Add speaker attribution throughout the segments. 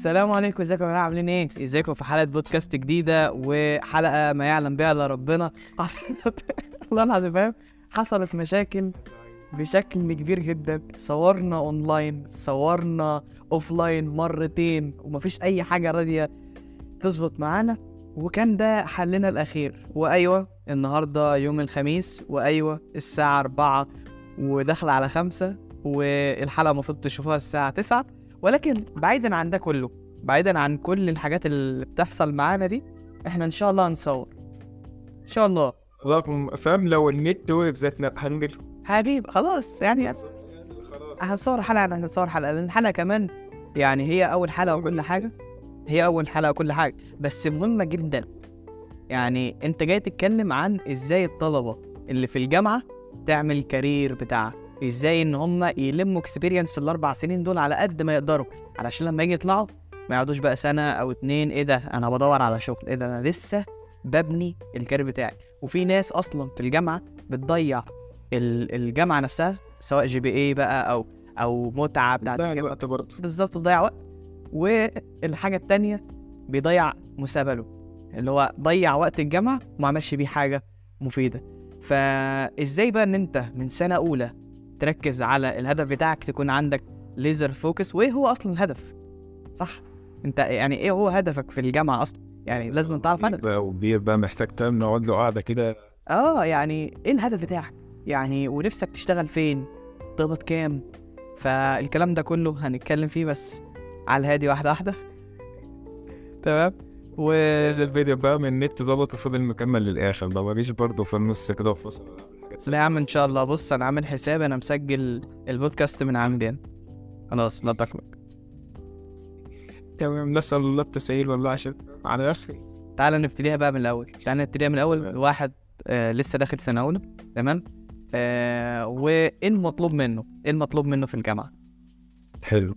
Speaker 1: السلام عليكم ازيكم يا جماعه عاملين ايه؟ ازيكم في حلقه بودكاست جديده وحلقه ما يعلم بها الا ربنا والله العظيم فاهم حصلت مشاكل بشكل كبير جدا صورنا اونلاين صورنا اوفلاين مرتين ومفيش اي حاجه راضيه تظبط معانا وكان ده حلنا الاخير وايوه النهارده يوم الخميس وايوه الساعه 4 وداخله على خمسة والحلقه المفروض تشوفوها الساعه 9 ولكن بعيدا عن ده كله بعيدا عن كل الحاجات اللي بتحصل معانا دي احنا ان شاء الله هنصور ان شاء الله
Speaker 2: رقم فاهم لو النت وقف ذاتنا هنجل
Speaker 1: حبيب خلاص يعني هنصور حلقه انا هنصور حلقه لان الحلقه كمان يعني هي اول حلقه وكل حاجه هي اول حلقه وكل حاجه بس مهمه جدا يعني انت جاي تتكلم عن ازاي الطلبه اللي في الجامعه تعمل الكارير بتاعها ازاي ان هم يلموا اكسبيرينس في الاربع سنين دول على قد ما يقدروا علشان لما يجي يطلعوا ما يقعدوش بقى سنه او اتنين ايه ده انا بدور على شغل ايه ده انا لسه ببني الكارير بتاعي وفي ناس اصلا في الجامعه بتضيع ال- الجامعه نفسها سواء جي بي اي بقى او او متعه بتاعت
Speaker 2: ضيع
Speaker 1: الجامعة.
Speaker 2: الوقت برضه
Speaker 1: بالظبط بيضيع وقت والحاجه التانية بيضيع مستقبله اللي هو ضيع وقت الجامعه وما عملش بيه حاجه مفيده فازاي بقى ان انت من سنه اولى تركز على الهدف بتاعك تكون عندك ليزر فوكس وايه هو اصلا الهدف صح انت يعني ايه هو هدفك في الجامعه اصلا يعني لازم تعرف هدف
Speaker 2: بقى وكبير بقى محتاج فاهم نقعد له قعده كده
Speaker 1: اه يعني ايه الهدف بتاعك يعني ونفسك تشتغل فين تقبض كام فالكلام ده كله هنتكلم فيه بس على الهادي واحده واحده تمام و
Speaker 2: نزل فيديو فاهم النت ظبط وفضل مكمل للاخر ده ما جيش برضه في النص كده وفصل
Speaker 1: لا يا عم ان شاء الله بص انا عامل حساب انا مسجل البودكاست من عندي أنا. خلاص لا تقلق
Speaker 2: تمام نسال الله التسهيل والله عشان على نفسي
Speaker 1: تعالى نبتديها بقى من الاول تعالى نبتديها من الاول الواحد آه لسه داخل سنه اولى تمام آه وايه المطلوب منه ايه المطلوب منه في الجامعه
Speaker 2: حلو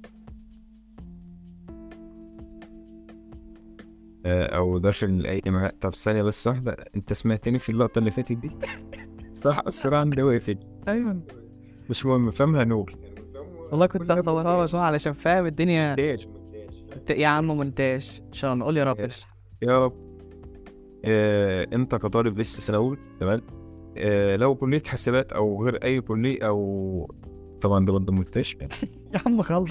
Speaker 2: آه، او داخل اي مع... طب ثانيه بس واحده انت سمعتني في اللقطه اللي فاتت دي صح الصراحه عندي وقفت
Speaker 1: ايوه
Speaker 2: مش مهم فاهمها نور
Speaker 1: والله كنت هصورها بس هو علشان فاهم الدنيا
Speaker 2: ليش
Speaker 1: ت- يا عم مونتاج ان شاء الله قول يا رب
Speaker 2: ماشي. يا رب آه، انت كطالب لسه سنه اولى تمام آه، لو كليه حاسبات او غير اي كليه او طبعا ده برضه مونتاج
Speaker 1: يا عم خلص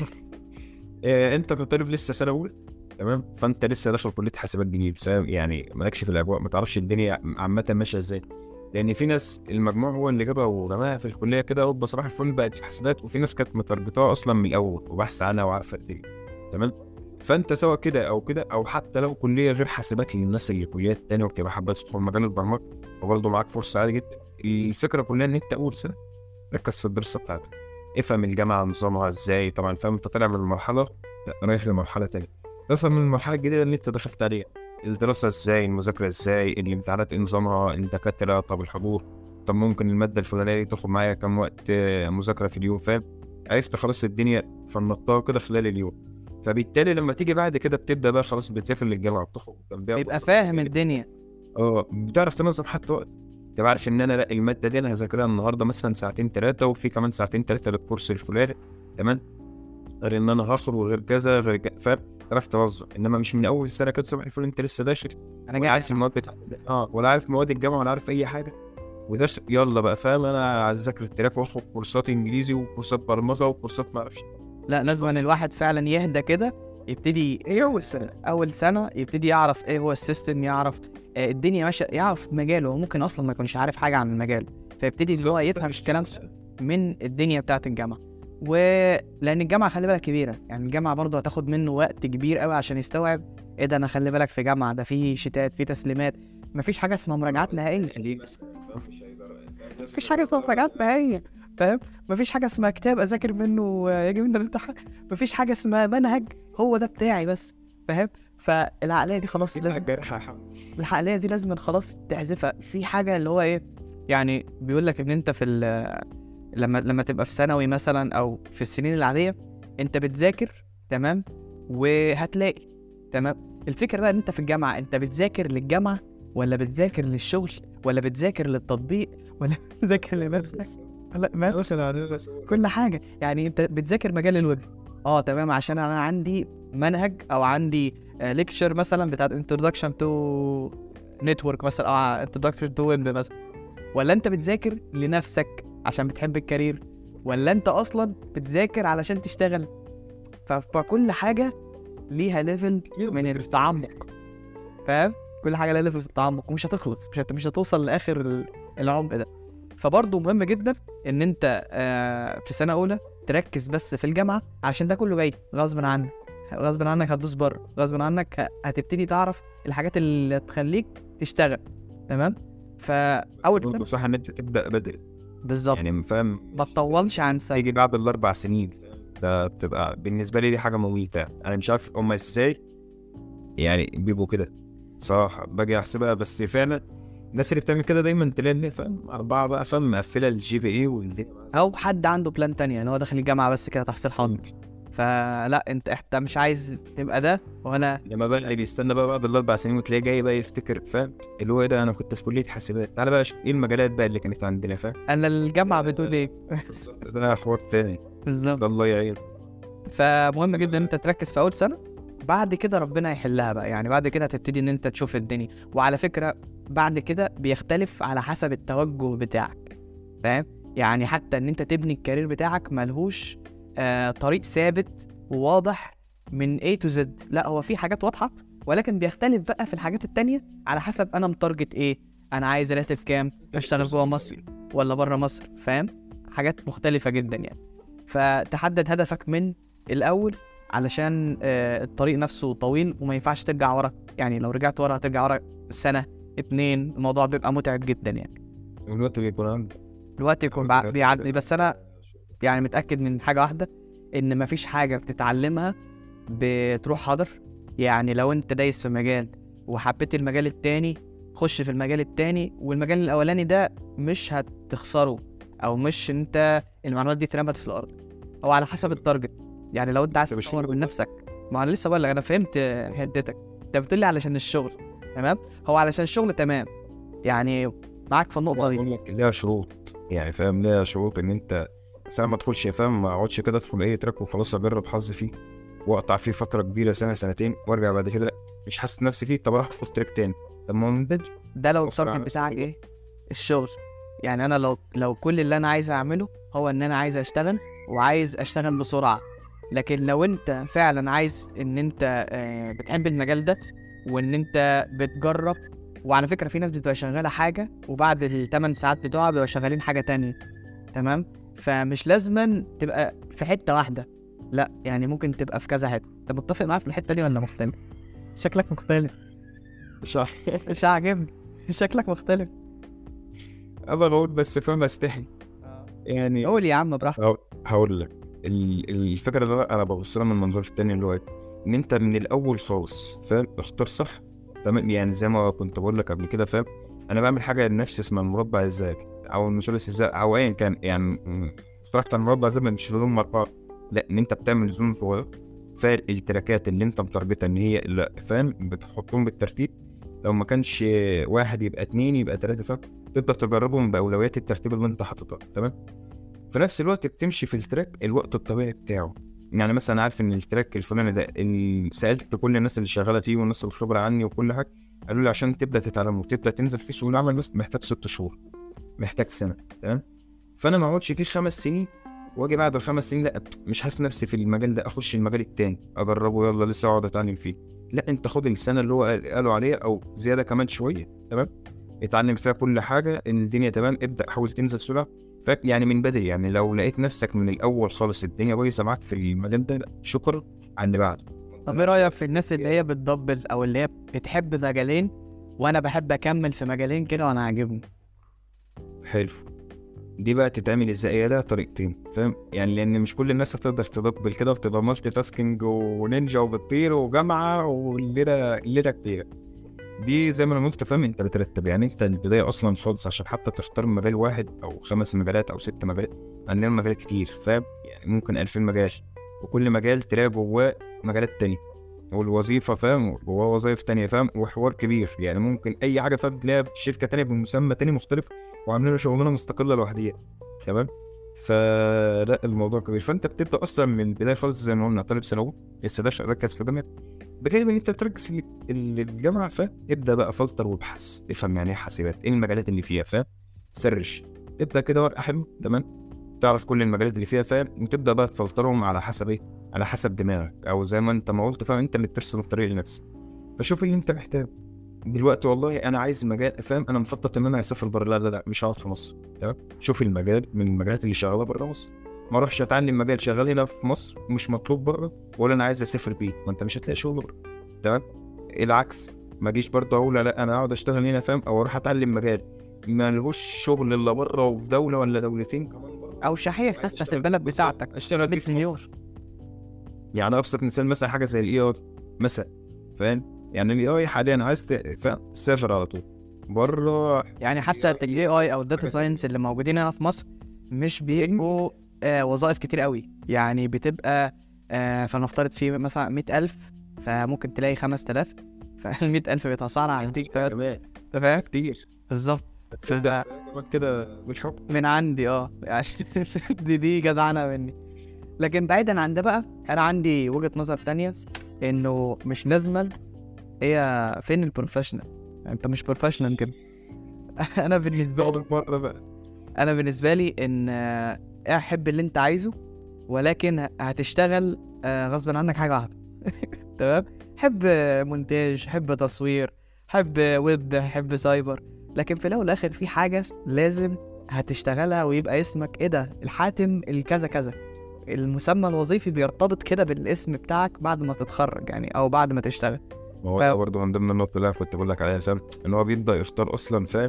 Speaker 2: آه، انت كطالب لسه سنه اولى تمام فانت لسه داخل كليه حاسبات جديد فاهم يعني مالكش في الاجواء ما تعرفش الدنيا عامه ماشيه ازاي لان في ناس المجموع هو اللي جابها ورماها في الكليه كده هوب صباح الفل بقت في حاسبات وفي ناس كانت متربطاها اصلا من الاول وبحث عنها وعارفه الدنيا تمام فانت سواء كده او كده او حتى لو كليه غير حاسبات للناس اللي كليات تانية وبتبقى حابه تدخل مجال البرمجه فبرضه معاك فرصه عادي جدا الفكره كلها ان انت اول سنه ركز في الدراسه بتاعتك افهم الجامعه نظامها ازاي طبعا فاهم انت طالع من المرحله لا، رايح لمرحله تانية تفهم من المرحله الجديده اللي انت دخلت عليها الدراسه ازاي المذاكره ازاي الامتحانات إيه نظامها الدكاتره طب الحضور طب ممكن الماده الفلانيه دي تاخد معايا كام وقت آه، مذاكره في اليوم فاهم عرفت خلاص الدنيا فنطها كده خلال اليوم فبالتالي لما تيجي بعد كده بتبدا بقى خلاص بتذاكر للجامعه بتخرج جنبها
Speaker 1: يبقى
Speaker 2: كورسات
Speaker 1: فاهم
Speaker 2: كتير.
Speaker 1: الدنيا
Speaker 2: اه بتعرف تنظم حتى وقت تبقى عارف ان انا لا الماده دي انا هذاكرها النهارده مثلا ساعتين ثلاثه وفي كمان ساعتين ثلاثه للكورس الفلاني تمام غير ان انا هخرج وغير كذا غير كذا فاهم تعرف تنظم انما مش من اول سنه كده صباح الفل انت لسه داخل
Speaker 1: انا
Speaker 2: ولا
Speaker 1: جاي
Speaker 2: عارف المواد بتاعتك اه ولا عارف مواد الجامعه ولا عارف اي حاجه وده ش- يلا بقى فاهم انا عايز اذاكر التراك واخد كورسات انجليزي وكورسات برمجه وكورسات ما اعرفش
Speaker 1: لا لازم ان الواحد فعلا يهدى كده يبتدي
Speaker 2: ايه اول سنه
Speaker 1: اول سنه يبتدي يعرف ايه هو السيستم يعرف آه، الدنيا ماشيه يعرف مجاله هو ممكن اصلا ما يكونش عارف حاجه عن المجال فيبتدي ان هو يفهم الكلام من الدنيا بتاعه الجامعه ولان الجامعه خلي بالك كبيره يعني الجامعه برضه هتاخد منه وقت كبير قوي عشان يستوعب ايه ده انا خلي بالك في جامعه ده في شتات في تسليمات مفيش حاجه اسمها مراجعات نهائيه
Speaker 2: ليه مثلا فاهم مش هيقدر
Speaker 1: مفيش حاجه اسمها مراجعات نهائيه فاهم مفيش حاجه اسمها كتاب اذاكر منه آه، يجي منه الامتحان مفيش حاجه اسمها منهج هو ده بتاعي بس فاهم فالعقليه دي خلاص لازم
Speaker 2: الجرح يا حمد
Speaker 1: العقليه دي لازم خلاص تحذفها في حاجه اللي هو ايه يعني بيقول لك ان انت في ال- لما لما تبقى في ثانوي مثلا او في السنين العاديه انت بتذاكر تمام وهتلاقي تمام الفكره بقى ان انت في الجامعه انت بتذاكر للجامعه ولا بتذاكر للشغل ولا بتذاكر للتطبيق ولا بتذاكر لنفسك لا ما
Speaker 2: مثلا على الرسم
Speaker 1: كل حاجه يعني انت بتذاكر مجال الويب اه تمام عشان انا عندي منهج او عندي ليكتشر مثلا بتاعت انتروداكشن تو نتورك مثلا او انتروداكشن تو ويب مثلا ولا انت بتذاكر لنفسك عشان بتحب الكارير ولا انت اصلا بتذاكر علشان تشتغل ف- فكل حاجه ليها ليفل من التعمق فاهم كل حاجه لها ليفل في التعمق ومش هتخلص مش هت... مش هتوصل لاخر ال- العمق ده فبرضه مهم جدا ان انت آه في سنه اولى تركز بس في الجامعه عشان ده كله جاي غصب عنك غصب عنك هتدوس بره غصب عنك ه- هتبتدي تعرف الحاجات اللي تخليك تشتغل تمام فاول
Speaker 2: برضه
Speaker 1: سنه
Speaker 2: صح ان انت تبدا بدري
Speaker 1: بالظبط
Speaker 2: يعني فاهم
Speaker 1: ما تطولش عن سنه
Speaker 2: تيجي بعد الاربع سنين ده بتبقى بالنسبه لي دي حاجه مميته انا مش عارف هم ازاي يعني بيبقوا كده صراحه باجي احسبها بس فعلا الناس اللي بتعمل كده دايما تلاقي إن فاهم اربعه بقى فاهم مقفله الجي بي اي والدنيا بقى
Speaker 1: او حد عنده بلان تانية ان هو داخل الجامعه بس كده تحصيل حاضر فلا انت انت مش عايز تبقى ده وانا
Speaker 2: لما بقى اللي بيستنى بقى بعد الاربع سنين وتلاقيه جاي بقى يفتكر فاهم اللي هو ايه ده انا كنت في كليه حاسبات تعالى بقى شوف ايه المجالات بقى اللي كانت عندنا فاهم
Speaker 1: انا الجامعه بتقول ايه
Speaker 2: ده حوار تاني
Speaker 1: بالظبط
Speaker 2: ده الله يعين
Speaker 1: فمهم جدا ان انت تركز في اول سنه بعد كده ربنا يحلها بقى يعني بعد كده هتبتدي ان انت تشوف الدنيا وعلى فكره بعد كده بيختلف على حسب التوجه بتاعك فاهم يعني حتى ان انت تبني الكارير بتاعك ملهوش آه طريق ثابت وواضح من A to Z لا هو في حاجات واضحه ولكن بيختلف بقى في الحاجات التانية على حسب انا متارجت ايه انا عايز راتب كام اشتغل جوه مصر ولا بره مصر فاهم حاجات مختلفه جدا يعني فتحدد هدفك من الاول علشان آه، الطريق نفسه طويل وما ينفعش ترجع ورا يعني لو رجعت ورا هترجع ورا سنه اتنين الموضوع بيبقى متعب جدا يعني
Speaker 2: والوقت بيكون عندك
Speaker 1: الوقت يكون بع- بيعدي بس انا يعني متاكد من حاجه واحده ان مفيش حاجه بتتعلمها بتروح حاضر يعني لو انت دايس في مجال وحبيت المجال التاني خش في المجال التاني والمجال الاولاني ده مش هتخسره او مش انت المعلومات دي اترمت في الارض هو على حسب التارجت يعني لو انت عايز
Speaker 2: بس مش
Speaker 1: تطور
Speaker 2: شغل
Speaker 1: من نفسك ما انا لسه بقول لك انا فهمت حدتك انت بتقول لي علشان الشغل تمام هو علشان الشغل تمام يعني معاك في النقطه دي
Speaker 2: بقول لك ليها شروط يعني فاهم ليها شروط ان انت سنه ما ادخلش فاهم ما اقعدش كده ادخل اي تراك وخلاص اجرب حظي فيه واقطع فيه فتره كبيره سنه سنتين وارجع بعد كده لا مش حاسس نفسي فيه طب اروح في تراك تاني طب ما هو من بدري
Speaker 1: ده لو
Speaker 2: أصبر على
Speaker 1: التارجت
Speaker 2: نفسك
Speaker 1: بتاعك
Speaker 2: كده.
Speaker 1: ايه الشغل يعني انا لو لو كل اللي انا عايز اعمله هو ان انا عايز اشتغل وعايز اشتغل بسرعه لكن لو انت فعلا عايز ان انت آه، بتحب المجال ده وان انت بتجرب وعلى فكره في ناس بتبقى شغاله حاجه وبعد الثمان ساعات بتوعها بيبقى شغالين حاجه تانية تمام فمش لازما تبقى في حته واحده لا يعني ممكن تبقى في كذا حته انت متفق معايا في الحته دي ولا مختلف شكلك مختلف
Speaker 2: مش عارف
Speaker 1: مش عاجبني شكلك مختلف
Speaker 2: انا بقول بس فاهم استحي يعني
Speaker 1: قول يا عم براحتك
Speaker 2: هقول- هقول لك ال- الفكره اللي انا ببص لها من المنظور التاني اللي هو إيه؟ ان انت من الاول خالص فاهم اختار صح تمام يعني زي ما كنت بقول لك قبل كده فاهم انا بعمل حاجه لنفسي اسمها المربع الذهبي او المثلث الذهبي او ايا كان يعني م- مصطلح بتاع المربع الذهبي مش لون مربع لا ان انت بتعمل زون صغير فالتراكات اللي انت متارجتها ان هي لا فاهم بتحطهم بالترتيب لو ما كانش واحد يبقى اتنين يبقى تلاته فاهم تبدا تجربهم باولويات الترتيب اللي انت حاططها تمام في نفس الوقت بتمشي في التراك الوقت الطبيعي بتاعه يعني مثلا عارف ان التراك الفلاني ده ال- سالت كل الناس اللي شغاله فيه والناس الخبره عني وكل حاجه قالوا لي عشان تبدا تتعلم وتبدا تنزل في سوق العمل بس محتاج ست شهور محتاج سنه تمام فانا ما اقعدش فيه خمس سنين واجي بعد الخمس سنين لا مش حاسس نفسي في المجال ده اخش المجال التاني اجربه يلا لسه اقعد اتعلم فيه لا انت خد السنه اللي هو قال- قالوا عليها او زياده كمان شويه تمام اتعلم فيها كل حاجه ان الدنيا تمام ابدا حاول تنزل سرعه ف يعني من بدري يعني لو لقيت نفسك من الاول خالص الدنيا بايظه معاك في المجال ده لا، شكرا على اللي بعده
Speaker 1: طب ايه رايك في الناس اللي هي بتدبل او اللي هي بتحب مجالين وانا بحب اكمل في مجالين كده وانا عاجبني
Speaker 2: حلو دي بقى تتعمل ازاي هي لها طريقتين فاهم يعني لان مش كل الناس هتقدر تدبل كده وتبقى مالتي تاسكينج ونينجا وبتطير وجامعه والليله الليله كتير دي زي ما انا قلت فاهم انت بترتب يعني انت البدايه اصلا خالص عشان حتى تختار مجال واحد او خمس مجالات او ست مجالات عندنا مجالات كتير فاهم يعني ممكن 2000 مجال وكل مجال تلاقي جواه مجالات تانية والوظيفة فاهم جواه وظائف تانية فاهم وحوار كبير يعني ممكن أي حاجة فاهم تلاقيها في شركة تانية بمسمى تاني مختلف وعاملين شغلانة مستقلة لوحديها تمام فلا الموضوع كبير فانت بتبدا اصلا من البدايه خالص زي ما قلنا طالب ثانوي لسه داش ركز في جامعه بجانب ان انت تركز ال- ال- الجامعه فابدا بقى فلتر وابحث افهم يعني ايه حاسبات ايه المجالات اللي فيها فاهم سرش ابدا كده ورقه حلو تمام تعرف كل المجالات اللي فيها فاهم وتبدا بقى تفلترهم على حسب ايه على حسب دماغك او زي ما انت ما قلت فاهم انت اللي بترسم الطريق لنفسك فشوف اللي انت محتاجه دلوقتي والله انا عايز مجال فاهم انا مخطط ان انا اسافر بره لا لا لا مش هقعد في مصر تمام شوف المجال من المجالات اللي شغاله بره مصر ما اروحش اتعلم مجال شغال هنا في مصر مش مطلوب بره ولا انا عايز اسافر بيه ما انت مش هتلاقي شغل بره تمام العكس ما اجيش برضه اقول لا انا اقعد اشتغل هنا فاهم او اروح اتعلم مجال ما لهوش شغل الا بره وفي دوله ولا دولتين كمان بره
Speaker 1: او شحيح
Speaker 2: عايز
Speaker 1: حتى في
Speaker 2: أشتغل
Speaker 1: البلد
Speaker 2: بالظبط.
Speaker 1: بتاعتك
Speaker 2: اشتغل بيه
Speaker 1: 100
Speaker 2: في
Speaker 1: مليون
Speaker 2: مصر يعني ابسط مثال مثلا حاجه زي الاي اي مثلا فاهم يعني الاي اي حاليا عايز ت- فاهم سافر على طول بره
Speaker 1: يعني حتى الاي اي او الداتا
Speaker 2: حاجات-
Speaker 1: ساينس اللي موجودين هنا في مصر مش بيبقوا آه وظائف كتير قوي يعني بتبقى آه فنفترض في مثلا 100000 فممكن تلاقي 5000 فال 100000 بيتوزعوا على
Speaker 2: كتير
Speaker 1: مستويات
Speaker 2: كمان
Speaker 1: أنت فاهم
Speaker 2: كتير
Speaker 1: بالظبط
Speaker 2: تبدا كمان كده بالحب
Speaker 1: من عندي اه يعني دي دي جدعنه مني لكن بعيدا عن ده بقى انا عندي وجهه نظر تانية انه مش لازما هي فين البروفيشنال انت مش بروفيشنال كده انا بالنسبه لي
Speaker 2: اول مره بقى
Speaker 1: انا بالنسبه لي ان آه، احب اللي انت عايزه ولكن هتشتغل آه، غصب عنك حاجه واحده تمام حب آه، مونتاج حب تصوير حب آه، ويب حب سايبر لكن في الاول والاخر في حاجه لازم هتشتغلها ويبقى اسمك ايه ده الحاتم الكذا كذا المسمى الوظيفي بيرتبط كده بالاسم بتاعك بعد ما تتخرج يعني او بعد ما تشتغل
Speaker 2: ما هو
Speaker 1: ف-
Speaker 2: ده برضه من ضمن النقطة اللي أنا كنت بقول لك عليها فاهم إن هو بيبدأ يختار أصلا فاهم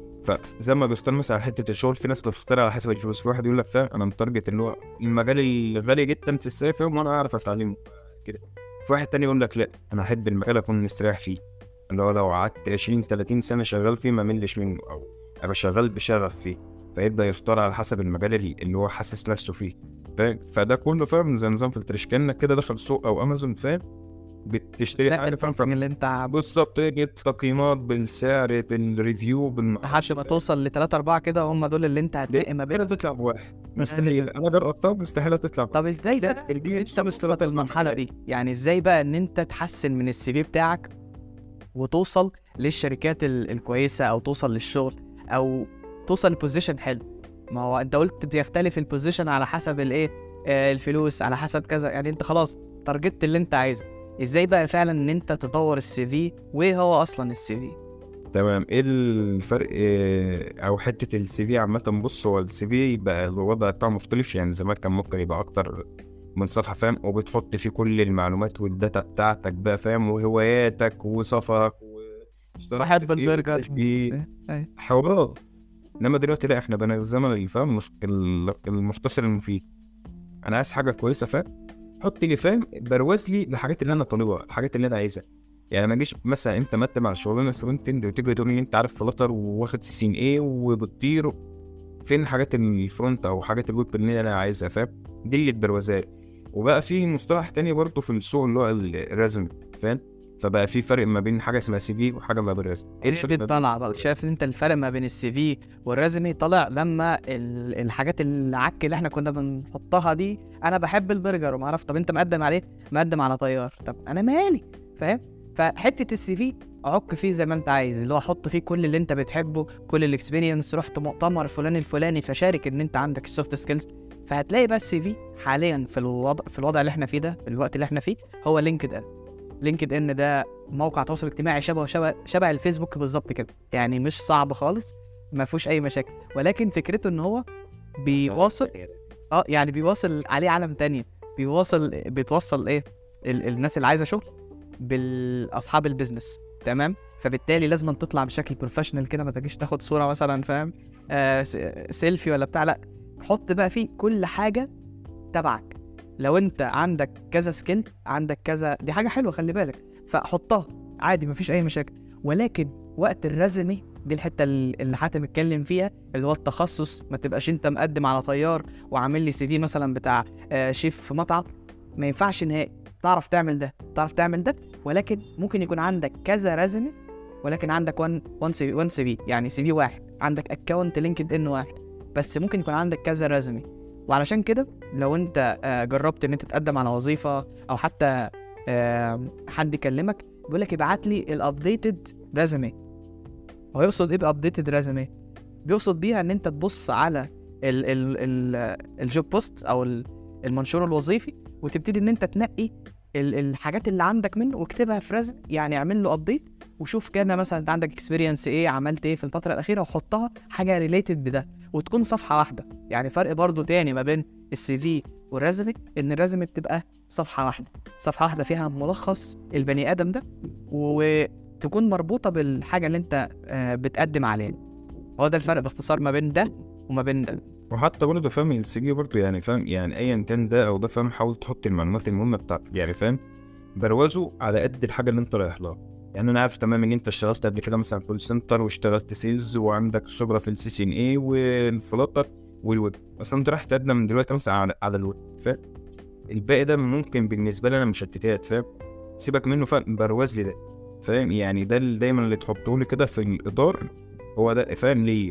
Speaker 2: فزي ما بيختار مثلا على حتة الشغل في ناس بتختار على حسب الفلوس في واحد يقول لك فاهم أنا متارجت اللي هو المجال الغالي جدا في السعر فاهم وأنا أعرف أتعلمه كده في واحد تاني يقول لك لا أنا أحب المجال أكون مستريح فيه اللي هو لو قعدت 20 30 سنة شغال فيه ما ملش منه أو أبقى شغال بشغف فيه فيبدأ يختار على حسب المجال اللي اللي هو حاسس نفسه فيه فاهم فده كله فاهم زي نظام فلترش كأنك كده داخل سوق أو أمازون فاهم بتشتري
Speaker 1: لا
Speaker 2: حاجة فاهم
Speaker 1: الفرق اللي انت
Speaker 2: بالظبط هي تقييمات بالسعر بالريفيو بالم...
Speaker 1: لحد ما توصل لتلاتة أربعة كده هم دول اللي أنت هتلاقي ما
Speaker 2: كده
Speaker 1: بين
Speaker 2: تطلع بواحد مستحيل انا جربتها مستحيل تطلع بواحد.
Speaker 1: طب ازاي
Speaker 2: لا،
Speaker 1: بقى
Speaker 2: البيئة
Speaker 1: انت
Speaker 2: الشمس
Speaker 1: توصل المرحلة دي يعني ازاي بقى ان انت تحسن من السي في بتاعك وتوصل للشركات ال- الكويسة او توصل للشغل او توصل لبوزيشن حلو ما هو انت قلت بيختلف البوزيشن على حسب الايه آه الفلوس على حسب كذا يعني انت خلاص تارجت اللي انت عايزه ازاي بقى فعلا ان انت تطور السي في وايه هو اصلا السي في
Speaker 2: تمام ايه الفرق إيه، او حته السي في عامه بص هو السي في بقى الوضع بتاعه مختلف يعني زمان كان ممكن يبقى اكتر من صفحه فاهم وبتحط فيه كل المعلومات والداتا بتاعتك بقى فاهم وهواياتك وسفرك واشتركت
Speaker 1: واحد
Speaker 2: في إيه
Speaker 1: بالبرجر.
Speaker 2: واشتركت في إيه.
Speaker 1: إيه، إيه.
Speaker 2: حوارات انما دلوقتي لا احنا بقينا في الزمن اللي فاهم المش- ال- المختصر المفيد انا عايز حاجه كويسه فاهم حط لي فاهم بروز لي الحاجات اللي انا طالبها الحاجات اللي انا عايزها يعني ما اجيش مثلا انت مقدم على شغلانه فرونت اند وتيجي تقول لي انت عارف فلاتر واخد سي سين ايه وبتطير فين حاجات الفرونت او حاجات الويب اللي انا عايزها فاهم دي اللي اتبروزها لي وبقى في مصطلح تاني برضه في السوق اللي هو الريزم فاهم فبقى في فرق ما بين حاجه اسمها سي في وحاجه ما بين ريزم ايه الفرق ما بين-
Speaker 1: طلع بقى شايف ان انت الفرق ما بين السي في والريزمي طلع لما ال- الحاجات العك اللي احنا كنا بنحطها دي انا بحب البرجر وما اعرف طب انت مقدم عليه مقدم على طيار طب انا مالي فاهم فحته السي في عك فيه زي ما انت عايز اللي هو حط فيه كل اللي انت بتحبه كل الاكسبيرينس رحت مؤتمر فلان الفلاني فشارك ان انت عندك السوفت سكيلز فهتلاقي بس السي في حاليا في الوضع في الوضع اللي احنا فيه ده في الوقت اللي احنا فيه هو لينكد ان لينكد ان ده موقع تواصل اجتماعي شبه شبه شبه الفيسبوك بالظبط كده يعني مش صعب خالص ما فيهوش اي مشاكل ولكن فكرته ان هو بيواصل اه يعني بيواصل عليه عالم تانية بيواصل بيتوصل ايه ال- الناس اللي عايزه شغل بالاصحاب البيزنس تمام فبالتالي لازم تطلع بشكل بروفيشنال كده ما تجيش تاخد صوره مثلا فاهم آه س- سيلفي ولا بتاع لا حط بقى فيه كل حاجه تبعك لو انت عندك كذا سكيل عندك كذا دي حاجه حلوه خلي بالك فحطها عادي مفيش اي مشاكل ولكن وقت الرزمي دي الحته ال- اللي حاتم اتكلم فيها اللي هو التخصص ما تبقاش انت مقدم على طيار وعامل لي سي في مثلا بتاع آه، شيف في مطعم ما ينفعش نهائي تعرف تعمل ده تعرف تعمل ده ولكن ممكن يكون عندك كذا رزمه ولكن عندك وان وان سي وان سي في يعني سي في واحد عندك اكونت لينكد ان واحد بس ممكن يكون عندك كذا ريزومي وعلشان كده لو انت آه، جربت ان انت تقدم على وظيفه او حتى آه، حد يكلمك بيقول لك ابعت لي الابديتد ريزومي هو يقصد ايه بابديتد ريزومي بيقصد بيها ان انت تبص على ال ال ال الجوب بوست او ال- المنشور الوظيفي وتبتدي ان انت تنقي ال- الحاجات اللي عندك منه واكتبها في ريزومي يعني اعمل له ابديت وشوف كده مثلا انت عندك اكسبيرينس ايه عملت ايه في الفتره الاخيره وحطها حاجه ريليتد بده وتكون صفحه واحده يعني فرق برضو تاني ما بين السي في والريزومي ان الريزومي بتبقى صفحه واحده صفحه واحده فيها ملخص البني ادم ده وتكون مربوطه بالحاجه اللي انت آه، بتقدم عليها هو ده الفرق باختصار ما بين ده وما بين ده
Speaker 2: وحتى برضه فاهم السي في برضه يعني فاهم يعني ايا كان ده او ده فاهم حاول تحط المعلومات المهمه بتاعتك يعني فاهم بروزه على قد الحاجه اللي انت رايح لها يعني انا عارف تمام ان انت اشتغلت قبل كده مثلا كول سنتر واشتغلت سيلز وعندك خبره في السي سي ان اي والفلاتر والويب بس انت رايح تقدم من دلوقتي مثلا على, على الويب فاهم الباقي ده ممكن بالنسبه لي انا مشتتات فاهم سيبك منه فاهم بروز لي ده فاهم يعني ده اللي دايما اللي تحطه لي كده في الاطار هو ده فاهم ليه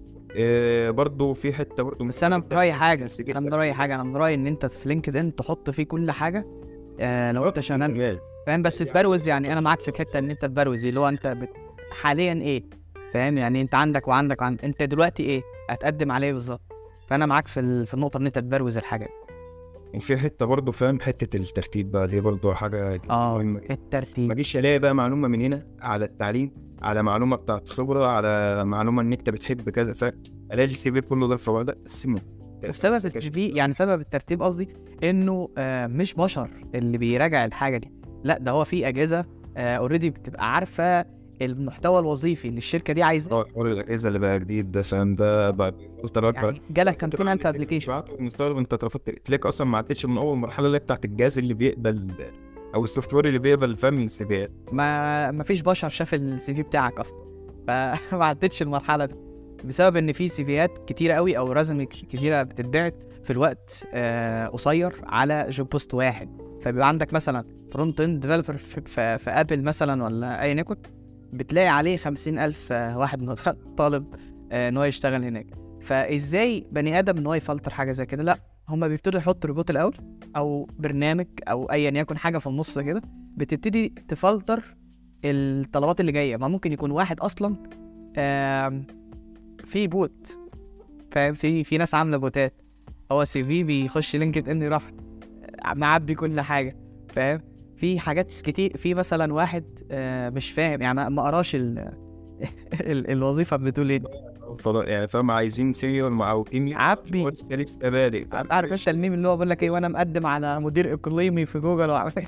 Speaker 2: إيه برضه في حته برضه
Speaker 1: بس انا من رايي حاجه انا من رايي حاجه انا من رايي ان انت في لينكد ان تحط فيه كل حاجه آه لو انت شغال فاهم بس تبروز يعني انا معاك في الحته ان انت تبروز اللي هو انت بت... حاليا ايه فاهم يعني انت عندك وعندك وعندك انت دلوقتي ايه هتقدم عليه بالظبط فانا معاك في ال... في النقطه ان انت تبروز الحاجه
Speaker 2: وفي حته برضه فاهم حته الترتيب بقى دي برضه حاجه
Speaker 1: اه
Speaker 2: مهمه جدا. ما
Speaker 1: الترتيب
Speaker 2: اجيش الاقي بقى معلومه من هنا على التعليم على معلومه بتاعت خبره على معلومه ان انت بتحب كذا ف الاقي السي في كله ده في بعض قسمه
Speaker 1: سبب السي في يعني سبب الترتيب قصدي انه آه مش بشر اللي بيراجع الحاجه دي لا ده هو في اجهزه اوريدي بتبقى عارفه المحتوى الوظيفي اللي الشركه دي عايزاه
Speaker 2: اه حوار الاجهزه اللي بقى جديد ده فاهم ده بقى بيفلتر اكبر
Speaker 1: يعني جالك كان فينا انت ابلكيشن
Speaker 2: المستخدم انت اترفضت تلاقيك اصلا ما عدتش من اول مرحله اللي هي بتاعت الجهاز اللي بيقبل او السوفت وير اللي بيقبل فاهم السي فيات
Speaker 1: ما ما فيش بشر شاف السي في بتاعك اصلا فما عدتش المرحله دي بسبب ان في سي فيات كتيره قوي او رزم كتيره بتتبعت في الوقت آه قصير على جوب بوست واحد فبيبقى عندك مثلا فرونت اند ديفلوبر في, في, في ابل مثلا ولا اي يكن بتلاقي عليه خمسين ألف آه، واحد طالب آه، ان هو يشتغل هناك فازاي بني ادم ان هو يفلتر حاجه زي كده لا هما بيبتدوا يحطوا روبوت الاول او برنامج او ايا يكن حاجه في النص كده بتبتدي تفلتر الطلبات اللي جايه ما ممكن يكون واحد اصلا آم، في بوت فاهم في في ناس عامله بوتات هو سي في بيخش لينكد ان يروح معبي كل حاجه فاهم في حاجات كتير في مثلا واحد آه، مش فاهم يعني ما- ما قراش ال- ال- الوظيفه بتقول ايه
Speaker 2: فضل- يعني فاهم عايزين سينيور مع او تيم
Speaker 1: عبي.
Speaker 2: هو لسه لسه بادئ فاهم؟
Speaker 1: عارف انت الميم اللي هو بيقول لك ايه وانا مقدم على مدير اقليمي في جوجل وعارف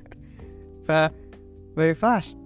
Speaker 1: ف ما ينفعش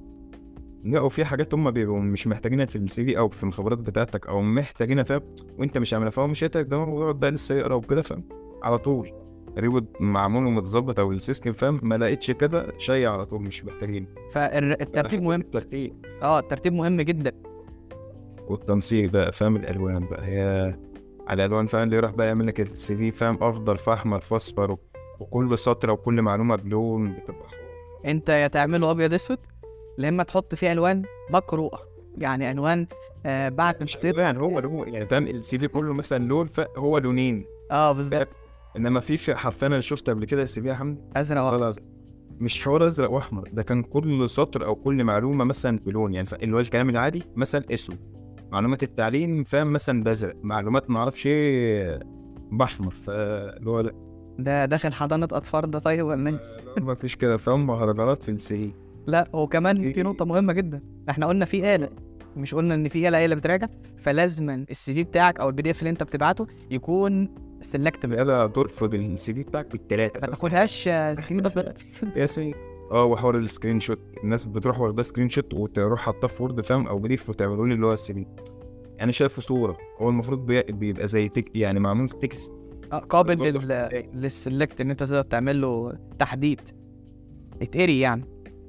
Speaker 2: لا وفي حاجات هم بيبقوا مش محتاجينها في السي في او في الخبرات بتاعتك او محتاجينها فاهم وانت مش عاملها فهو مش هيتك ده ويقعد بقى لسه يقرا وكده فاهم على طول ريبوت معمول ومتظبط او السيستم فاهم ما لقيتش كده شيء على طول مش محتاجين
Speaker 1: فالترتيب مهم
Speaker 2: الترتيب
Speaker 1: اه الترتيب مهم جدا
Speaker 2: والتنسيق بقى فاهم الالوان بقى هي على الالوان فاهم اللي يروح بقى يعمل لك السي في فاهم افضل في احمر في اصفر و- وكل سطر وكل معلومه بلون بتبقى حوار.
Speaker 1: انت يا تعمله ابيض اسود يا اما تحط فيه الوان مقروءه يعني الوان آه بعد
Speaker 2: مش
Speaker 1: ما
Speaker 2: يعني هو لون يعني فاهم السي في كله مثلا لون فهو لونين
Speaker 1: اه بالظبط
Speaker 2: انما في في حرفيا انا شفت قبل كده السي في يا حمدي
Speaker 1: ازرق
Speaker 2: والله
Speaker 1: واحد
Speaker 2: العظيم مش حوار ازرق واحمر ده كان كل سطر او كل معلومه مثلا بلون يعني ف- اللي هو الكلام العادي مثلا اسود معلومات التعليم فاهم مثلا بازرق معلومات ما اعرفش ايه باحمر فاللي هو لا
Speaker 1: ده داخل حضانه اطفال ده طيب ولا ايه؟
Speaker 2: ما فيش كده فاهم مهرجانات في السي
Speaker 1: لا وكمان في نقطه مهمه جدا احنا قلنا في آلة مش قلنا ان في آلة هي اللي بتراجع فلازما السي في بتاعك او البي دي اف اللي انت بتبعته يكون سيلكتبل
Speaker 2: يلا ترفض السي في بتاعك بالثلاثه
Speaker 1: ما تاخدهاش آه، سكرين دوت.
Speaker 2: يا سيدي اه وحوار السكرين شوت الناس بتروح واخده سكرين شوت وتروح حاطاه في وورد فاهم او بريف وتعملوا لي اللي هو السي في انا شايفه صوره هو المفروض بي- بيبقى زي تك يعني معمول تكست
Speaker 1: آه، قابل
Speaker 2: برضه
Speaker 1: لل...
Speaker 2: في-
Speaker 1: للسلكت ان انت تقدر تعمل له تحديد يتقري يعني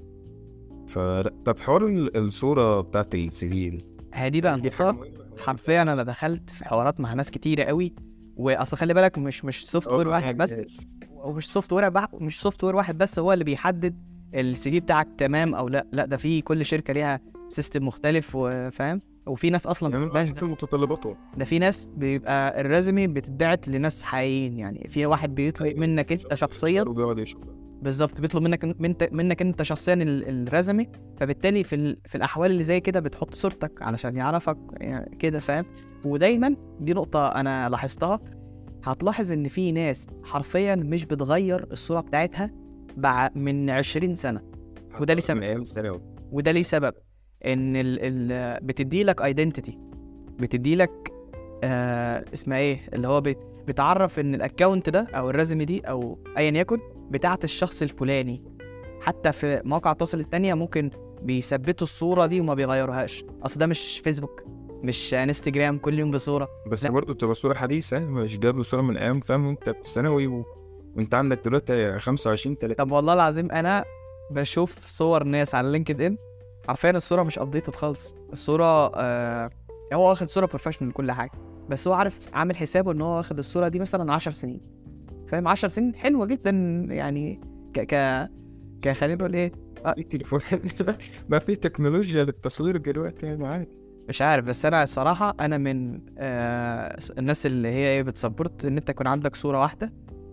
Speaker 2: ف طب حوار ال- الصوره بتاعت السي في
Speaker 1: هي دي بقى النقطة حرفيا انا دخلت في حوارات مع ناس كتيره قوي واصل خلي بالك مش مش سوفت وير واحد بس ومش سوفت وير بح... مش سوفت وير واحد بس هو اللي بيحدد السي في بتاعك تمام او لا لا ده في كل شركه ليها سيستم مختلف وفاهم وفي ناس اصلا
Speaker 2: يعني
Speaker 1: بتبقاش
Speaker 2: حسب متطلباتهم
Speaker 1: ده في ناس بيبقى الريزومي بتتبعت لناس حقيقيين يعني في واحد بيطلب منك انت شخصيا
Speaker 2: وبيقعد يشوف
Speaker 1: بالظبط بيطلب منك منك, منك انت شخصيا ال- الريزومي فبالتالي في ال... في الاحوال اللي زي كده بتحط صورتك علشان يعرفك يعني كده فاهم ودايما دي نقطه انا لاحظتها هتلاحظ ان في ناس حرفيا مش بتغير الصوره بتاعتها بع... من 20 سنه وده ليه سبب.
Speaker 2: من ايام ثانوي
Speaker 1: وده ليه سبب ان ال... ال... بتدي لك ايدنتيتي بتدي لك آه اسمها ايه اللي هو بت... بتعرف ان الاكونت ده او الريزومي دي او ايا يكن بتاعت الشخص الفلاني حتى في مواقع التواصل التانية ممكن بيثبتوا الصورة دي وما بيغيروهاش اصل ده مش فيسبوك مش انستجرام كل يوم بصورة
Speaker 2: بس
Speaker 1: لا.
Speaker 2: برضه تبقى صوره حديثه يعني مش جايب صوره من ايام فاهم وانت في ثانوي و... وانت عندك دلوقتي 25 30
Speaker 1: طب والله العظيم انا بشوف صور ناس على لينكد ان حرفيا الصورة مش ابديتد خالص الصورة آه هو واخد صورة بروفيشنال كل حاجة بس هو عارف عامل حسابه ان هو واخد الصورة دي مثلا 10 سنين فاهم 10 سنين حلوة جدا يعني ك ك ك خلينا نقول ايه
Speaker 2: في تليفون ما في تكنولوجيا للتصوير دلوقتي يعني عادي
Speaker 1: مش عارف بس انا الصراحه انا من آه الناس اللي هي ايه بتسبورت ان انت يكون عندك صوره واحده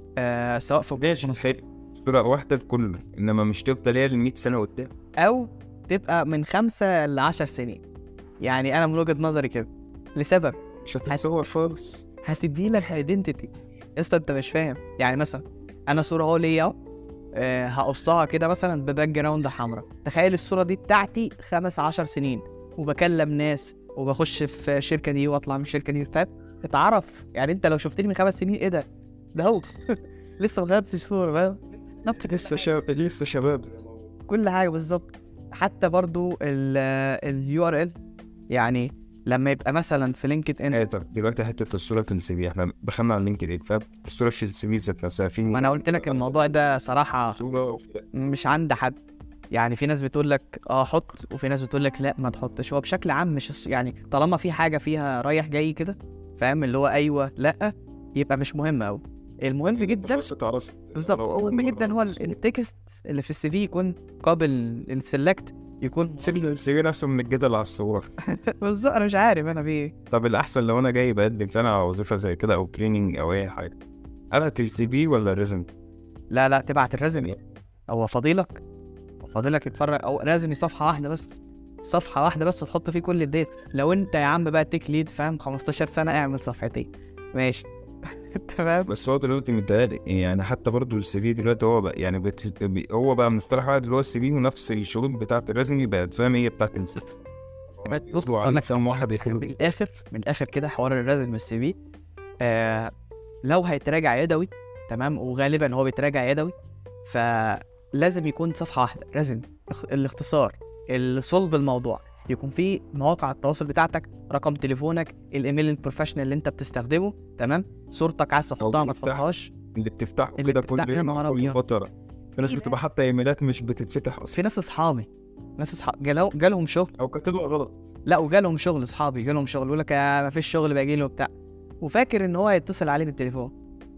Speaker 1: آه سواء في
Speaker 2: ماشي حلو صورة واحدة لكل انما مش تفضل هي ل 100 سنة قدام
Speaker 1: او تبقى من خمسة ل 10 سنين يعني انا من وجهه نظري كده لسبب
Speaker 2: مش هتتصور خالص
Speaker 1: هتدي لك ايدنتيتي اسطى انت مش فاهم يعني مثلا انا صوره اهو ليا اهو آه، هقصها كده مثلا بباك جراوند حمراء تخيل الصوره دي بتاعتي خمس عشر سنين وبكلم ناس وبخش في الشركه دي واطلع من الشركه دي فاهم اتعرف يعني انت لو شفتني من خمس سنين ايه ده ده هو لسه ما غيرتش صوره فاهم نفس
Speaker 2: لسه شباب لسه شباب
Speaker 1: كل حاجه بالظبط حتى برضو اليو ار ال يعني لما يبقى مثلا في لينكد ان
Speaker 2: ايه طب دلوقتي حتة الصورة في السي في احنا دخلنا على لينكد ان فاهم الصورة في السي في ذات نفسها في
Speaker 1: ما انا قلت لك الموضوع ده صراحه
Speaker 2: صورة وفي-
Speaker 1: مش عند حد يعني في ناس بتقول لك اه حط وفي ناس بتقول لك لا ما تحطش هو بشكل عام مش الص- يعني طالما في حاجه فيها رايح جاي كده فاهم اللي هو ايوه لا يبقى مش مهم قوي المهم جدا
Speaker 2: بس اتعرضت
Speaker 1: بالظبط
Speaker 2: لو-
Speaker 1: المهم جدا هو ال- التكست اللي في السي في يكون قابل السلكت يكون
Speaker 2: سيبنا السي في نفسه من الجدل على الصورة
Speaker 1: بالظبط انا مش عارف انا بيه
Speaker 2: طب الأحسن لو أنا جاي بقدم فعلا على وظيفة زي كده أو تريننج أو أي حاجة أبعت السي في ولا الريزم؟
Speaker 1: لا لا تبعت الريزمي هو فضيلك فضيلك يتفرج او ريزمي صفحه واحده بس صفحه واحده بس تحط فيه كل الديت لو انت يا عم بقى تيك ليد فاهم 15 سنه اعمل صفحتين ماشي تمام
Speaker 2: بس هو دلوقتي متهيألي يعني حتى برضه السي في دلوقتي هو بقى يعني بت... بي- هو بقى مصطلح واحد اللي هو السي في ونفس الشروط بتاعت الريزمي بقت فاهم هي بتاعت السي
Speaker 1: بص اقول لك
Speaker 2: سام واحد
Speaker 1: من
Speaker 2: يكون
Speaker 1: الاخر من الاخر كده حوار الريزمي والسي في آه لو هيتراجع يدوي تمام وغالبا هو بيتراجع يدوي فلازم يكون صفحه واحده لازم اخ- الاختصار الصلب الموضوع يكون في مواقع التواصل بتاعتك رقم تليفونك الايميل البروفيشنال اللي انت بتستخدمه تمام صورتك عايز تحطها ما
Speaker 2: بتفتح.
Speaker 1: تحطهاش
Speaker 2: اللي بتفتحه
Speaker 1: اللي
Speaker 2: كده
Speaker 1: بتفتح-
Speaker 2: كل
Speaker 1: يا نهار
Speaker 2: كل
Speaker 1: أبيض.
Speaker 2: فترة في ناس
Speaker 1: في
Speaker 2: بتبقى حاطة ايميلات مش بتتفتح اصلا
Speaker 1: في ناس اصحابي ناس اصحاب جالو جالهم شغل
Speaker 2: او كاتبها غلط
Speaker 1: لا وجالهم شغل اصحابي جالهم شغل يقول لك يا ما فيش شغل باجي له وبتاع وفاكر ان هو هيتصل عليه بالتليفون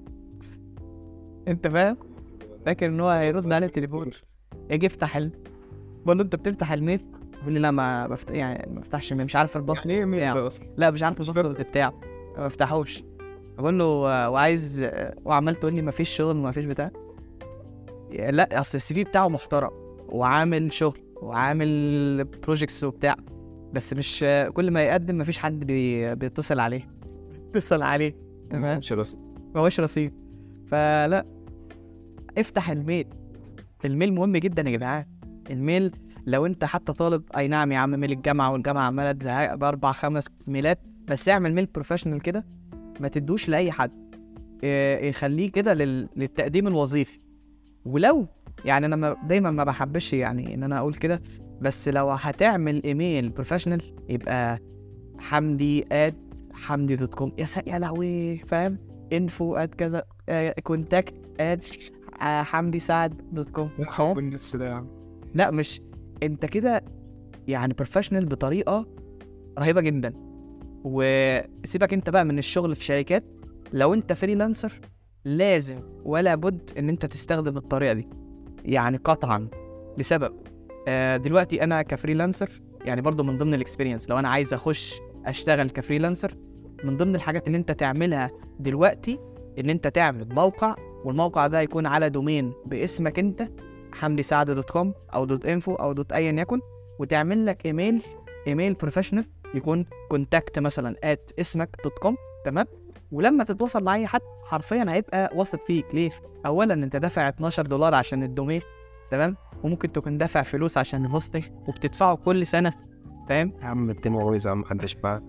Speaker 1: انت فاهم فاكر ان هو هيرد عليه بالتليفون يجي يفتح ال بقول له انت بتفتح الميل يقول لي لا ما بفت... يعني ما بفتحش الميل مش عارف الباسورد
Speaker 2: يعني ايه ايميل
Speaker 1: بتاعه
Speaker 2: ده اصلا
Speaker 1: لا مش عارف الباسورد بتاعه ما بفتحوش بقول له آه، وعايز آه، وعمال تقول لي ما فيش شغل ما فيش بتاع يا لا اصل السي في بتاعه محترم وعامل شغل وعامل بروجيكتس وبتاع بس مش آه، كل ما يقدم ما فيش حد بي... بيتصل عليه بيتصل عليه تمام
Speaker 2: مش بس
Speaker 1: ما هوش رصيد فلا افتح الميل الميل مهم جدا يا جدعان الميل لو انت حتى طالب اي نعم يا عم ميل الجامعه والجامعه عماله تزهق باربع خمس ميلات بس اعمل ميل بروفيشنال كده ما تدوش لاي حد إيه، يخليه كده لل... للتقديم الوظيفي ولو يعني انا ما دايما ما بحبش يعني ان انا اقول كده بس لو هتعمل ايميل بروفيشنال يبقى حمدي ات حمدي دوت كوم يا سا... يا لهوي فاهم انفو ات كذا كونتاكت ات حمدي سعد دوت كوم
Speaker 2: حب النفس ده يا عم
Speaker 1: لا مش انت كده يعني بروفيشنال بطريقه رهيبه جدا وسيبك انت بقى من الشغل في شركات لو انت فريلانسر لازم ولا بد ان انت تستخدم الطريقه دي يعني قطعا لسبب آه، دلوقتي انا كفريلانسر يعني برضو من ضمن الاكسبيرينس لو انا عايز اخش اشتغل كفريلانسر من ضمن الحاجات اللي انت تعملها دلوقتي ان انت تعمل موقع والموقع ده يكون على دومين باسمك انت حمدي سعد دوت كوم او دوت انفو او دوت ايا يكن وتعمل لك ايميل ايميل بروفيشنال يكون كونتاكت مثلا ات اسمك دوت كوم تمام ولما تتواصل مع اي حد حرفيا هيبقى واثق فيك ليه اولا انت دافع 12 دولار عشان الدومين تمام وممكن تكون دافع فلوس عشان الهوستنج وبتدفعه كل سنه فاهم
Speaker 2: يا عم الدنيا بايظه يا عم محدش معاك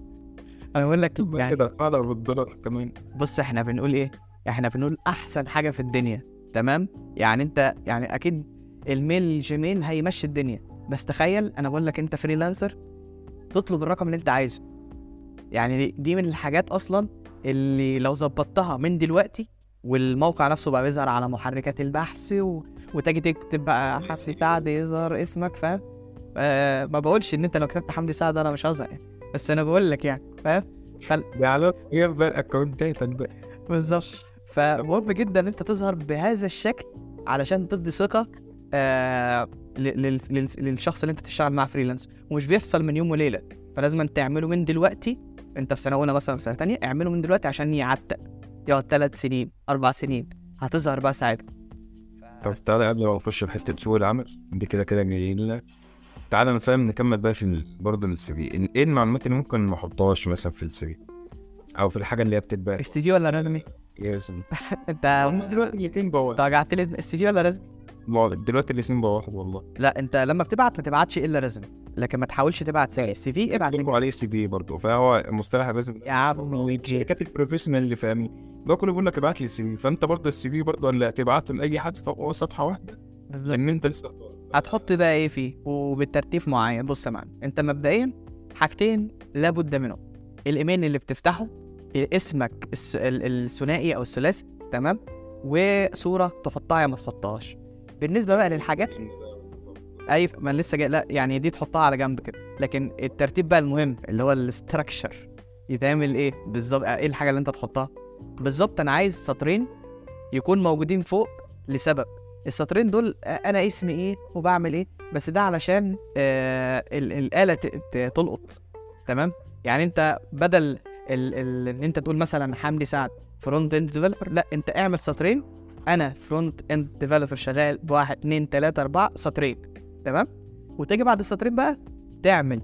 Speaker 1: انا بقول لك يعني
Speaker 2: كده فعلا بالدولار كمان
Speaker 1: بص احنا بنقول ايه احنا بنقول احسن حاجه في الدنيا تمام يعني انت يعني اكيد الميل جيميل هيمشي الدنيا بس تخيل انا بقول لك انت فريلانسر تطلب الرقم اللي انت عايزه يعني دي- دي من الحاجات اصلا اللي لو ظبطتها من دلوقتي والموقع نفسه بقى بيظهر على محركات البحث و... وتجي تكتب بقى حمدي سعد يظهر اسمك فاهم آه ما بقولش ان انت لو كتبت حمدي سعد انا مش هظهر يعني بس انا بقول لك يعني فاهم
Speaker 2: يعني غير بقى الاكونتات بقى
Speaker 1: بالظبط فمهم جدا ان انت تظهر بهذا الشكل علشان تدي ثقه آه ل- لل- لل- للشخص اللي انت تشتغل معاه فريلانس ومش بيحصل من يوم وليله فلازم تعمله من دلوقتي انت في سنه اولى مثلا في سنه تانية اعمله من دلوقتي عشان يعتق يقعد ثلاث سنين اربع سنين هتظهر بقى ساعتها
Speaker 2: طب تعالى قبل ما نخش في حته سوق العمل دي كده كده جايين لك تعالى نفهم نكمل بقى في ال- برضه السي في ايه المعلومات اللي ممكن ما احطهاش مثلا في السي في او في الحاجه اللي هي بتتباع
Speaker 1: السي في ولا رسمي
Speaker 2: ياسم
Speaker 1: انت
Speaker 2: دلوقتي الاثنين بقى
Speaker 1: انت رجعت لي السي في ولا رسمي
Speaker 2: دلوقتي الاثنين بقى واحد والله
Speaker 1: لا انت لما بتبعت ما تبعتش الا رسمي لكن ما تحاولش تبعت سي السي في ابعت
Speaker 2: بيقولوا عليه سي في برضه فهو مصطلح الرسم
Speaker 1: يا عم
Speaker 2: الشركات البروفيشنال اللي فاهمين ده كله بيقول لك ابعت لي السي في فانت برضه السي في برضه اللي هتبعته لاي حد فهو صفحه واحده
Speaker 1: بالظبط
Speaker 2: لان انت لسه
Speaker 1: هتحط بقى ايه فيه وبالترتيب معين بص يا معلم انت مبدئيا حاجتين لابد منهم الايميل اللي بتفتحه اسمك الس- ال- الثنائي او الثلاثي تمام وصوره تحطها يا ما تحطهاش بالنسبه بقى للحاجات اي ما أنا لسه جاي لا يعني دي تحطها على جنب كده لكن الترتيب بقى المهم اللي هو الاستراكشر يتعمل ايه بالظبط ايه الحاجه اللي انت تحطها بالظبط انا عايز سطرين يكون موجودين فوق لسبب السطرين دول آه، انا اسمي ايه وبعمل ايه بس ده علشان آه ال- الاله ت- ت- تلقط تمام يعني انت بدل ال- ال- ان انت تقول مثلا حمدي سعد فرونت اند ديفلوبر لا انت اعمل سطرين انا فرونت اند ديفلوبر شغال بواحد اتنين تلاته اربعه سطرين تمام وتيجي بعد السطرين بقى تعمل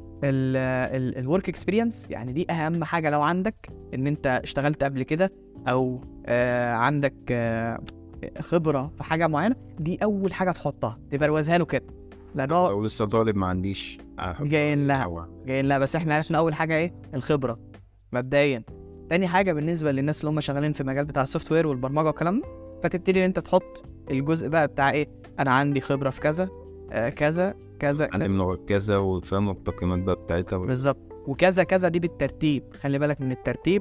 Speaker 1: الورك اكسبيرينس يعني دي اهم حاجه لو عندك ان انت اشتغلت قبل كده او آه عندك آه خبره في حاجه معينه دي اول حاجه تحطها تبروزها له كده لان هو
Speaker 2: لو لسه طالب ما عنديش
Speaker 1: جايين لها جايين لها بس احنا عرفنا اول حاجه ايه الخبره مبدئيا تاني حاجه بالنسبه للناس اللي هم شغالين في المجال بتاع السوفت وير والبرمجه والكلام ده فتبتدي ان انت تحط الجزء بقى بتاع ايه انا عندي خبره في كذا آه كذا كذا
Speaker 2: عندي من كذا وفاهم التقييمات بقى بتاعتها
Speaker 1: بالظبط وكذا كذا دي بالترتيب خلي بالك من الترتيب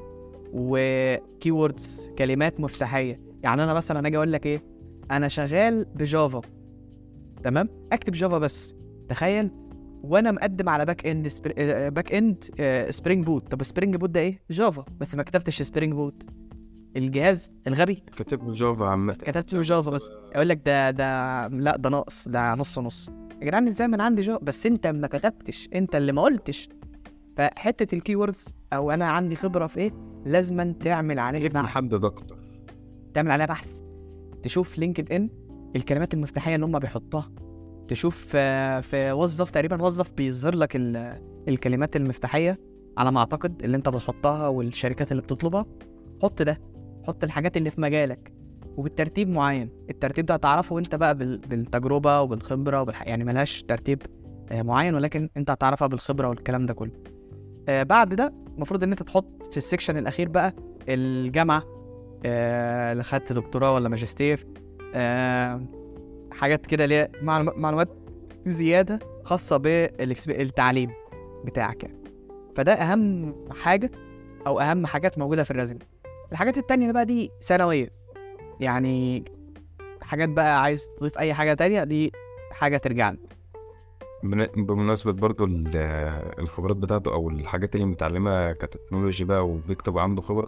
Speaker 1: وكي ووردز كلمات مفتاحيه يعني انا مثلا اجي اقول لك ايه انا شغال بجافا تمام اكتب جافا بس تخيل وانا مقدم على باك اند سبر... آه، باك اند آه، سبرينج بوت طب سبرينج بوت ده ايه جافا بس ما كتبتش سبرينج بوت الجهاز الغبي
Speaker 2: كاتب له جافا عامة
Speaker 1: كتبت له جافا بس يقول لك ده ده لا ده ناقص ده نص نص يا جدعان ازاي من عندي جافا بس انت ما كتبتش انت اللي ما قلتش فحته الكي ووردز او انا عندي خبره في ايه لازما تعمل عليه
Speaker 2: ابن
Speaker 1: بحث
Speaker 2: حدد اكتر
Speaker 1: تعمل عليها بحث تشوف لينكد ان الكلمات المفتاحيه اللي هم بيحطوها تشوف آه، في وظف تقريبا وظف بيظهر لك ال- الكلمات المفتاحيه على ما اعتقد اللي انت بتحطها والشركات اللي بتطلبها حط ده حط الحاجات اللي في مجالك وبالترتيب معين الترتيب ده هتعرفه انت بقى بال- بالتجربه وبالخبره وبالح... يعني ملهاش ترتيب آه، معين ولكن انت هتعرفها بالخبره والكلام ده كله آه، بعد ده المفروض ان انت تحط في السكشن الاخير بقى الجامعه آه، اللي خدت دكتوراه ولا ماجستير آه، حاجات كده اللي هي معلومات معلومات زياده خاصه بالتعليم بتاعك يعني فده اهم حاجه او اهم حاجات موجوده في الريزومي الحاجات التانية بقى دي ثانويه يعني حاجات بقى عايز تضيف اي حاجه تانية دي حاجه ترجع لنا
Speaker 2: بن- بمناسبة برضو ال- الخبرات بتاعته أو الحاجات اللي متعلمها كتكنولوجي بقى وبيكتب عنده خبرة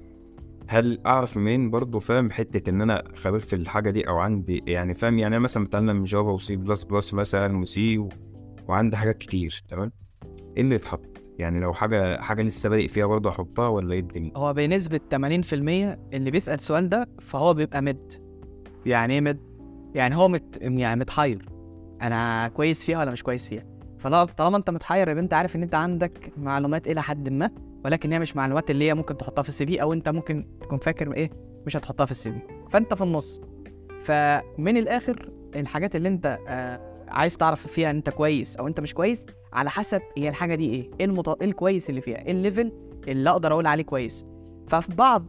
Speaker 2: هل أعرف منين برضو فاهم حتة إن أنا خبير في الحاجة دي أو عندي يعني فاهم يعني أنا مثلا متعلم جافا وسي بلس بلس مثلا وسي و... وعندي حاجات كتير تمام ايه اللي يتحط يعني لو حاجه حاجه لسه بادئ فيها برضه احطها ولا ايه الدنيا
Speaker 1: هو بنسبة 80% اللي بيسأل السؤال ده فهو بيبقى مد يعني ايه مد؟ يعني هو مت يعني متحير انا كويس فيها ولا مش كويس فيها فلا طالما انت متحير يبقى انت عارف ان انت عندك معلومات الى حد ما ولكن هي مش معلومات اللي هي ممكن تحطها في السي في او انت ممكن تكون فاكر ايه مش هتحطها في السي في فانت في النص فمن الاخر الحاجات اللي انت آه عايز تعرف فيها ان انت كويس او انت مش كويس على حسب هي الحاجه دي ايه ايه, المط... إيه الكويس اللي فيها ايه الليفل اللي اقدر اقول عليه كويس ففي بعض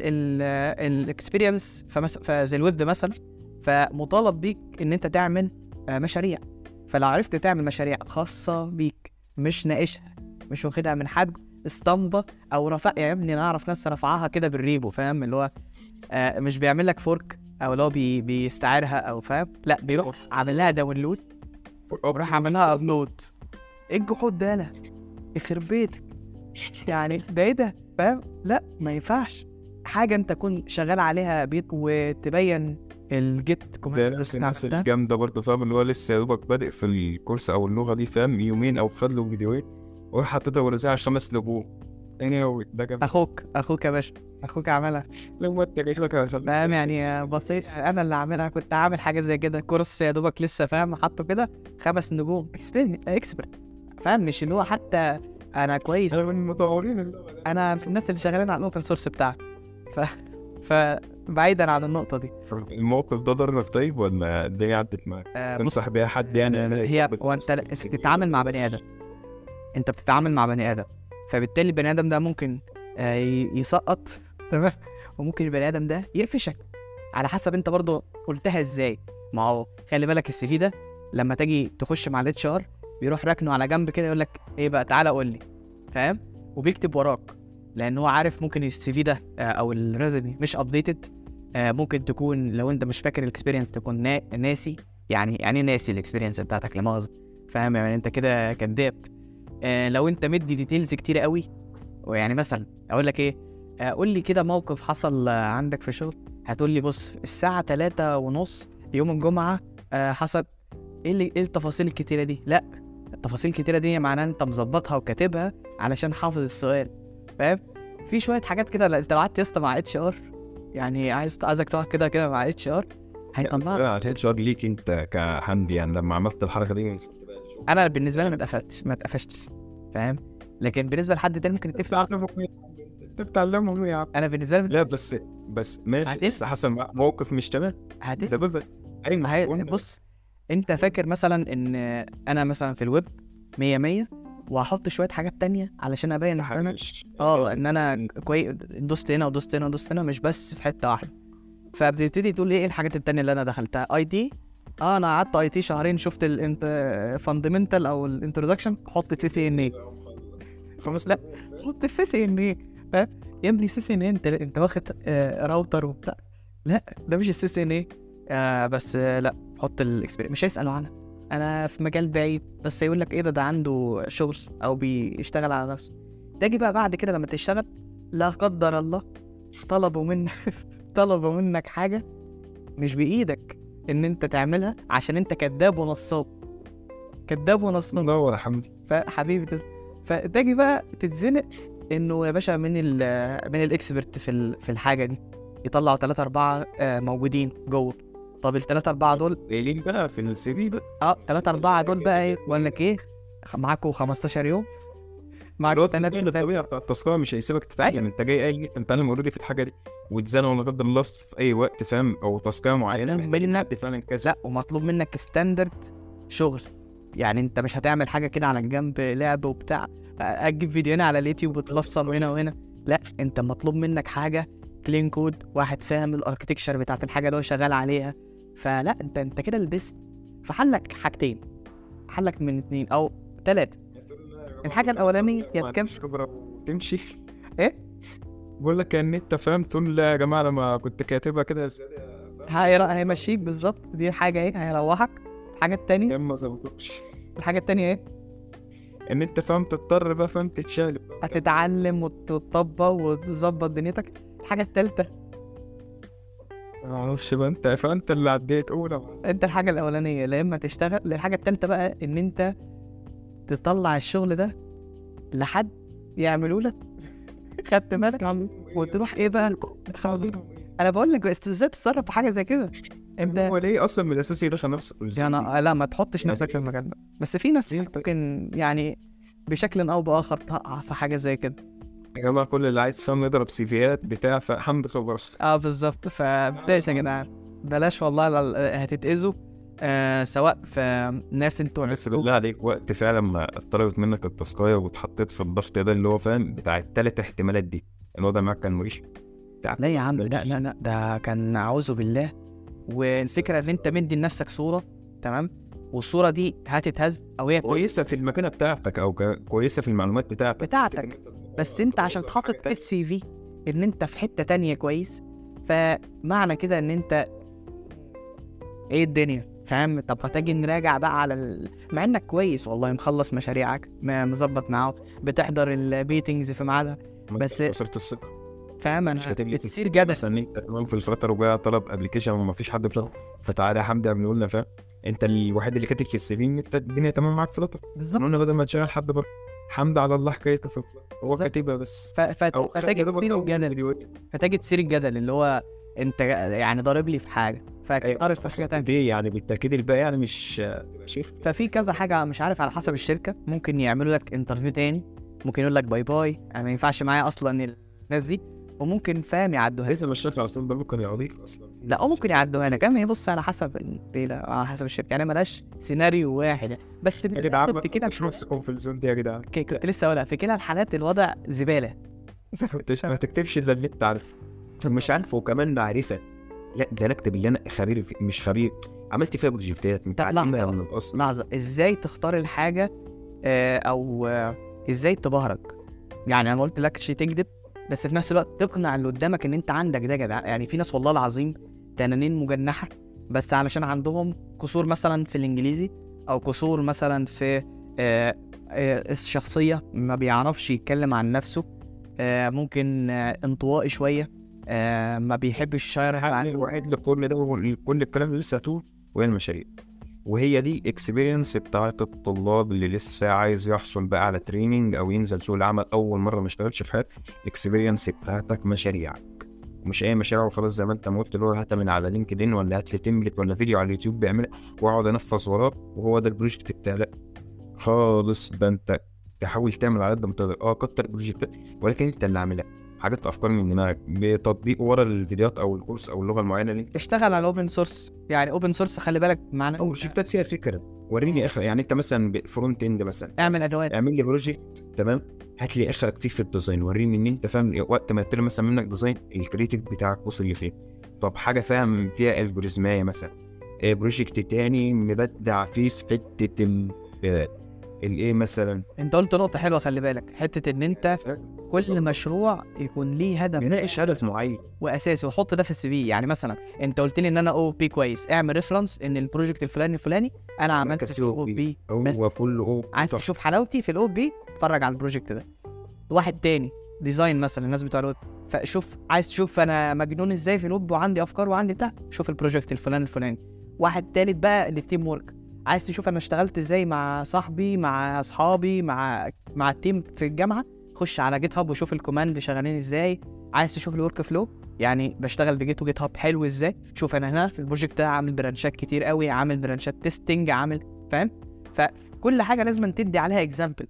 Speaker 1: الاكسبيرينس فزي الويب ده مثلا فمطالب بيك ان انت تعمل آه، مشاريع فلو عرفت تعمل مشاريع خاصه بيك مش ناقشها مش واخدها من حد اسطمبة او رفع يا ابني انا اعرف ناس رفعها كده بالريبو فاهم اللي هو آه مش بيعمل لك فورك او اللي هو بي بيستعيرها او فاهم لا بيروح عامل لها داونلود وراح عامل لها ابلود ايه الجحود ده انا يخرب بيتك يعني ده ايه ده فاهم لا ما ينفعش حاجه انت تكون شغال عليها بيت وتبين الجيت
Speaker 2: زي
Speaker 1: كوماند
Speaker 2: نفس الناس الجامده برضه فاهم اللي هو لسه يا دوبك بادئ في الكورس او اللغه دي فاهم يومين او خد له فيديوهين وراح حطيتها ورزعها عشان خمس لبوه تاني أوي ده جامد
Speaker 1: اخوك اخوك يا باشا اخوك عملها
Speaker 2: لما انت جاي لك عشان
Speaker 1: فاهم يعني بسيط انا اللي عاملها كنت عامل حاجه زي كده كورس يا دوبك لسه فاهم حاطه كده خمس نجوم اكسبرت فاهم مش اللي هو حتى انا كويس
Speaker 2: انا من مطورين اللغه ده
Speaker 1: انا من الناس اللي شغالين على الاوبن سورس بتاعك ف فبعيدا عن النقطه دي
Speaker 2: الموقف ده ضرك طيب ولا الدنيا عدت معاك؟
Speaker 1: آه بص
Speaker 2: تنصح بيها حد يعني انا
Speaker 1: هي هو انت لا- انت بتتعامل مع بني ادم انت بتتعامل مع بني ادم فبالتالي البني ادم ده ممكن آه، ي- يسقط تمام وممكن البني ادم ده يقفشك على حسب انت برضه قلتها ازاي ما هو خلي بالك السي في ده لما تيجي تخش مع الاتش ار بيروح راكنه على جنب كده يقول لك ايه بقى تعالى قول لي فاهم وبيكتب وراك لان هو عارف ممكن السي في ده آه، او الريزومي مش ابديتد ممكن تكون لو انت مش فاكر الاكسبيرينس تكون نا- ناسي يعني يعني إيه ناسي الاكسبيرينس بتاعتك لا مؤاخذه فاهم يعني انت كده كداب آه لو انت مدي ديتيلز كتير قوي ويعني مثلا اقول لك ايه آه قول لي كده موقف حصل آه، عندك في الشغل هتقول لي بص الساعه تلاتة ونص يوم الجمعه آه حصل ايه اللي ايه التفاصيل الكتيره دي لا التفاصيل الكتيره دي معناها انت مظبطها وكاتبها علشان حافظ السؤال فاهم في شويه حاجات كده لا، انت لو قعدت يا اسطى مع اتش ار يعني عايز عايزك تقعد كده كده مع اتش ار هيطلع
Speaker 2: على الاتش ار ليك انت كحمدي يعني لما عملت الحركه دي مسكت بقى الشغل.
Speaker 1: انا بالنسبه لي ما اتقفلتش ما اتقفشتش فاهم لكن بالنسبه لحد تاني ممكن يتقفل
Speaker 2: بتعلمهم ايه يا عم انت؟ انت بتعلمهم ايه يا عم
Speaker 1: انا بالنسبه لي
Speaker 2: لا بس بس ماشي
Speaker 1: هتفهم.
Speaker 2: بس حصل معاك موقف مش تمام
Speaker 1: هتفهم
Speaker 2: سببها اي
Speaker 1: ما هي
Speaker 2: قلنا
Speaker 1: بص انت فاكر مثلا ان انا مثلا في الويب 100 100 وهحط شويه حاجات تانية علشان ابين ان انا
Speaker 2: مش
Speaker 1: اه ان انا كويس دوست هنا ودوست هنا ودوست هنا مش بس في حته واحده فبتبتدي تقول ايه الحاجات التانية اللي انا دخلتها اي تي اه انا قعدت اي تي شهرين شفت الفاندمنتال او الانترودكشن حط سي سي ان اي
Speaker 2: خمس
Speaker 1: لا. حط في سي ان اي فاهم يا ابني سي سي ان اي انت انت واخد آه راوتر وبتاع لا ده مش السي سي ان اي آه بس آه لا حط الاكسبيرينس مش هيسالوا عنها انا في مجال بعيد بس يقول لك ايه ده ده عنده شغل او بيشتغل على نفسه تيجي بقى بعد كده لما تشتغل لا قدر الله طلبوا منك طلبوا منك حاجه مش بايدك ان انت تعملها عشان انت كذاب ونصاب كذاب ونصاب
Speaker 2: نور يا حمدي
Speaker 1: فحبيبي تز... فتجي بقى تتزنق انه يا باشا من ال من الاكسبرت في ال... في الحاجه دي يطلعوا ثلاثة أربعة آه، موجودين جوه طب الثلاثة أربعة دول
Speaker 2: قليلين بقى في السي في بقى
Speaker 1: اه ثلاثة أربعة دول بقى ايه بقول لك ايه خ- معاكوا 15 يوم معاكوا
Speaker 2: الوقت
Speaker 1: تلات
Speaker 2: ده
Speaker 1: كتاب.
Speaker 2: الطبيعه بتاع التذكره مش هيسيبك تتعلم انت جاي قايل انت متعلم اوريدي في الحاجه دي وتزنق لا قدر الله في اي وقت فاهم او تذكره معينه
Speaker 1: هتلاقي
Speaker 2: محتاج
Speaker 1: بالنا-
Speaker 2: حد فعلا كذا
Speaker 1: لا ومطلوب منك ستاندرد شغل يعني انت مش هتعمل حاجه كده على الجنب لعب وبتاع اجيب فيديو هنا على اليوتيوب وتلصم هنا وهنا لا انت مطلوب منك حاجه كلين كود واحد فاهم الاركتكشر بتاعت الحاجه اللي هو شغال عليها فلا انت انت كده لبست فحلك حاجتين حلك من اتنين او تلاتة الحاجة الأولانية يا
Speaker 2: ما
Speaker 1: تكمل.
Speaker 2: عنديش خبره وتمشي
Speaker 1: إيه؟
Speaker 2: بقول لك ان انت فاهم تقول لا يا جماعه لما كنت كاتبها كده ازاي
Speaker 1: هير- هيمشيك بالظبط دي حاجه ايه هيروحك الحاجه التانية
Speaker 2: كان ما ظبطوش
Speaker 1: الحاجه التانية ايه
Speaker 2: ان انت فاهم تضطر بقى فاهم تتشقلب
Speaker 1: هتتعلم وت- وتطبق وتظبط دنيتك الحاجه التالتة
Speaker 2: ما اعرفش بقى انت فانت اللي عديت اولى
Speaker 1: انت الحاجه الاولانيه لا اما تشتغل الحاجه التالتة بقى ان انت تطلع الشغل ده لحد يعملوا لك خدت بالك وتروح ايه بقى انا بقول لك است- ازاي تتصرف في حاجه زي كده انت
Speaker 2: هو ليه اصلا من الاساس يدخل نفسه في الزون دي؟
Speaker 1: يعني لا ما تحطش نفسك في المكان ده بس في ناس ممكن يعني بشكل او باخر تقع في حاجه زي كده
Speaker 2: يا جماعه كل اللي عايز فاهم يضرب سيفيات بتاع فحمد خبر
Speaker 1: اه بالظبط فبلاش يا جدعان بلاش والله لا- هتتاذوا آه سواء في ناس انتوا
Speaker 2: بس
Speaker 1: عرفتوا-
Speaker 2: بالله عليك وقت فعلا ما اتطلبت منك التاسكايه واتحطيت في الضغط ده اللي هو فاهم بتاع التلات احتمالات دي الوضع معاك كان مريح
Speaker 1: لا يا عم لا لا لا ده كان اعوذ بالله والفكره ان انت مدي لنفسك صوره تمام والصوره دي هتتهز او هي
Speaker 2: كويسه في المكانه بتاعتك او ك- كويسه في المعلومات بتاعتك
Speaker 1: بتاعتك بس انت عشان تحقق في السي في ان انت في حته تانية كويس فمعنى كده ان انت ايه الدنيا فاهم طب هتجي نراجع بقى على ال... مع انك كويس والله مخلص مشاريعك ما- مظبط معاه بتحضر البيتنجز في ميعادها بس-
Speaker 2: خسرت الثقه
Speaker 1: فاهم انا
Speaker 2: مش هتملك
Speaker 1: كتير جدل
Speaker 2: مثلا انت تمام في الفتره وجاي طلب ابلكيشن وما فيش حد فلاتر فتعالى يا حمدي اعمله لنا فاهم انت الوحيد اللي كاتب في السي في ان انت الدنيا تمام معاك فلاتر
Speaker 1: بالظبط
Speaker 2: قلنا بدل ما تشغل حد بره حمد على الله حكايته في فلاتر هو
Speaker 1: بالظبط.
Speaker 2: كاتبها بس
Speaker 1: ف... ف...
Speaker 2: او خد يا
Speaker 1: فتجد
Speaker 2: دوبك
Speaker 1: تصير
Speaker 2: أول
Speaker 1: الجدل
Speaker 2: فيديوهين.
Speaker 1: فتجد تصير الجدل اللي هو انت يعني ضارب لي في حاجه فاختارت في حاجه تانية
Speaker 2: دي يعني بالتاكيد الباقي يعني مش شيفت
Speaker 1: ففي كذا حاجه مش عارف على حسب الشركه ممكن يعملوا لك انترفيو تاني ممكن يقول لك باي باي انا ما ينفعش معايا اصلا الناس دي وممكن فاهم يعدوها لك.
Speaker 2: لسه مش شاطر اصلا ده ممكن يقضيك اصلا
Speaker 1: لا او ممكن يعدوها لك اما هي بص على حسب ال- على حسب الشركه يعني ملهاش سيناريو واحد يعني. بس
Speaker 2: يا جدعان ما
Speaker 1: في كده
Speaker 2: تحطوش نفسكم في الزون دي يا جدعان
Speaker 1: ك- كنت لسه هقولها في كلا الحالات الوضع زباله
Speaker 2: ما تكتبش- ما تكتبش الا اللي انت عارفه مش عارفه وكمان معرفه لا ده انا اكتب اللي انا خبير في مش خبير عملت فيها بروجكتات متعلمها
Speaker 1: لحظة.
Speaker 2: من الاصل
Speaker 1: لحظه ازاي تختار الحاجه آه، او آه، ازاي تبهرج يعني انا ما قلت لكش تكذب بس في نفس الوقت تقنع اللي قدامك ان انت عندك ده يا جدع يعني في ناس والله العظيم تنانين مجنحه بس علشان عندهم قصور مثلا في الانجليزي او قصور مثلا في آه، آه، الشخصيه ما بيعرفش يتكلم عن نفسه آه، ممكن آه، انطوائي شويه آه، ما بيحبش يشير
Speaker 2: الحل
Speaker 1: عن
Speaker 2: الوحيد لكل ده وكل الكلام اللي لسه هتقول وهي المشاريع وهي دي اكسبيرينس بتاعت الطلاب اللي لسه عايز يحصل بقى على تريننج او ينزل سوق العمل اول مره ما اشتغلش في حياته الاكسبيرينس بتاعتك مشاريعك مش اي مشاريع وخلاص زي ما انت ما قلت اللي هو هاتها من على لينكد ان ولا هات لي تمبلت ولا فيديو على اليوتيوب بيعملها واقعد انفذ وراه وهو ده البروجكت بتاعي لا خالص ده انت تحاول تعمل على قد ما تقدر اه كتر البروجكتات ولكن انت اللي عاملها حاجات افكار من دماغك بتطبيق ورا الفيديوهات او الكورس او اللغه المعينه اللي انت
Speaker 1: تشتغل على الاوبن سورس يعني اوبن سورس خلي بالك معناه
Speaker 2: او بروجكتات فيها فكره وريني اخر يعني انت مثلا فرونت اند مثلا
Speaker 1: اعمل ادوات
Speaker 2: اعمل لي بروجكت تمام هات لي اخرك فيه في الديزاين وريني ان انت فاهم وقت ما يطلب مثلا منك ديزاين الكريتيف بتاعك وصل لفين طب حاجه فاهم فيها الجوريزمايه مثلا آه، بروجكت تاني مبدع فيه في حته ال آه، الايه مثلا
Speaker 1: انت قلت نقطة حلوة خلي بالك حتة ان انت كل مشروع يكون ليه هدف
Speaker 2: بناقش هدف معين
Speaker 1: واساسي وحط ده في السي في يعني مثلا انت قلت لي ان انا او بي كويس اعمل ريفرنس ان البروجكت الفلاني الفلاني انا عملت
Speaker 2: مركز
Speaker 1: في
Speaker 2: فيه
Speaker 1: الاو
Speaker 2: OP.
Speaker 1: بي بس
Speaker 2: هو كله هو
Speaker 1: عايز تشوف حلاوتي في الاو بي اتفرج على البروجكت ده واحد تاني ديزاين مثلا الناس بتوع الويب فشوف عايز تشوف انا مجنون ازاي في الويب وعندي افكار وعندي بتاع شوف البروجكت الفلاني الفلاني واحد تالت بقى للتيم ورك عايز تشوف انا اشتغلت ازاي مع صاحبي مع اصحابي مع مع التيم في الجامعه خش على جيت هاب وشوف الكوماند شغالين ازاي عايز تشوف الورك فلو يعني بشتغل بجيت وجيت هاب حلو ازاي شوف انا هنا في البروجكت ده عامل برانشات كتير قوي عامل برانشات تيستنج عامل فاهم فكل حاجه لازم تدي عليها اكزامبل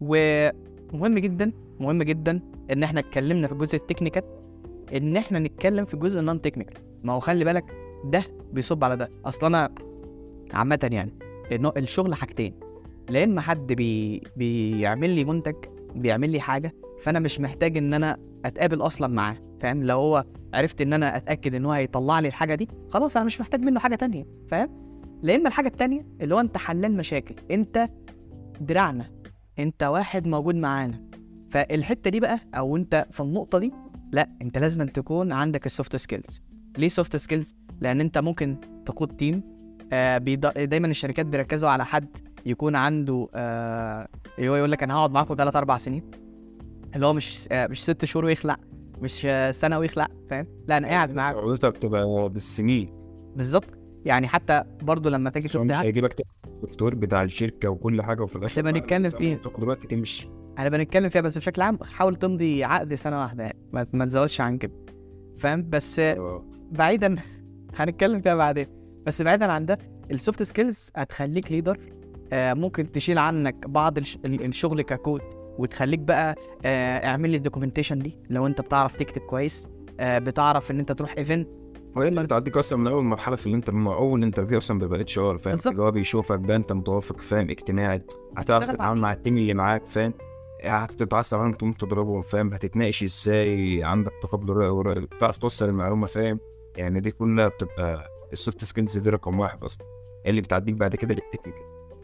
Speaker 1: ومهم جدا مهم جدا ان احنا اتكلمنا في الجزء التكنيكال ان احنا نتكلم في الجزء النون تكنيكال ما هو خلي بالك ده بيصب على ده اصل انا عامه يعني إنه الشغل حاجتين لا اما حد بي... بيعمل لي منتج بيعمل لي حاجه فانا مش محتاج ان انا اتقابل اصلا معاه فاهم لو هو عرفت ان انا اتاكد ان هو هيطلع لي الحاجه دي خلاص انا مش محتاج منه حاجه تانية فاهم لا اما الحاجه التانية اللي هو انت حلال مشاكل انت دراعنا انت واحد موجود معانا فالحته دي بقى او انت في النقطه دي لا انت لازم تكون عندك السوفت سكيلز ليه سوفت سكيلز لان انت ممكن تقود تيم آه بيض... دايما الشركات بيركزوا على حد يكون عنده آه اللي هو يقول لك انا هقعد معاكم 3 4 سنين اللي هو مش آه مش ست شهور ويخلع مش آه سنه ويخلع فاهم لا انا قاعد معاك
Speaker 2: صعوبتها بتبقى بالسنين
Speaker 1: بالظبط يعني حتى برضو لما تيجي
Speaker 2: بس هو
Speaker 1: تشوف
Speaker 2: مش
Speaker 1: ده
Speaker 2: هيجيبك تاني السوفت وير بتاع الشركه وكل حاجه وفي الاخر
Speaker 1: نبقى
Speaker 2: بعد
Speaker 1: نتكلم
Speaker 2: ما
Speaker 1: فيه.
Speaker 2: تاخد وقت تمشي
Speaker 1: هنبقى نتكلم فيها بس بشكل عام حاول تمضي عقد سنه واحده يعني ما, ما تزودش عن كده فاهم بس
Speaker 2: آه.
Speaker 1: بعيدا هنتكلم فيها بعدين بس بعيدا عن ده السوفت سكيلز هتخليك ليدر آه ممكن تشيل عنك بعض الش... ال- الشغل ككود وتخليك بقى آه اعمل لي الدوكيومنتيشن دي لو انت بتعرف تكتب كويس آه بتعرف ان انت تروح ايفنت
Speaker 2: هو اللي بتعديك اصلا من اول مرحله في الانتر من اول انترفيو اصلا بيبقى اتش ار فاهم
Speaker 1: بالظبط.
Speaker 2: اللي هو بيشوفك بقى انت متوافق فاهم اجتماعي هتعرف
Speaker 1: اشتغل
Speaker 2: تتعامل مع التيم اللي معاك فاهم هتتعصب عليهم تقوم تضربهم فاهم هتتناقش ازاي عندك تقبل رأي ورأي بتعرف توصل المعلومه فاهم يعني دي كلها بتبقى السوفت سكيلز دي رقم واحد اصلا هي اللي بتعديك بعد كده للتكنيكال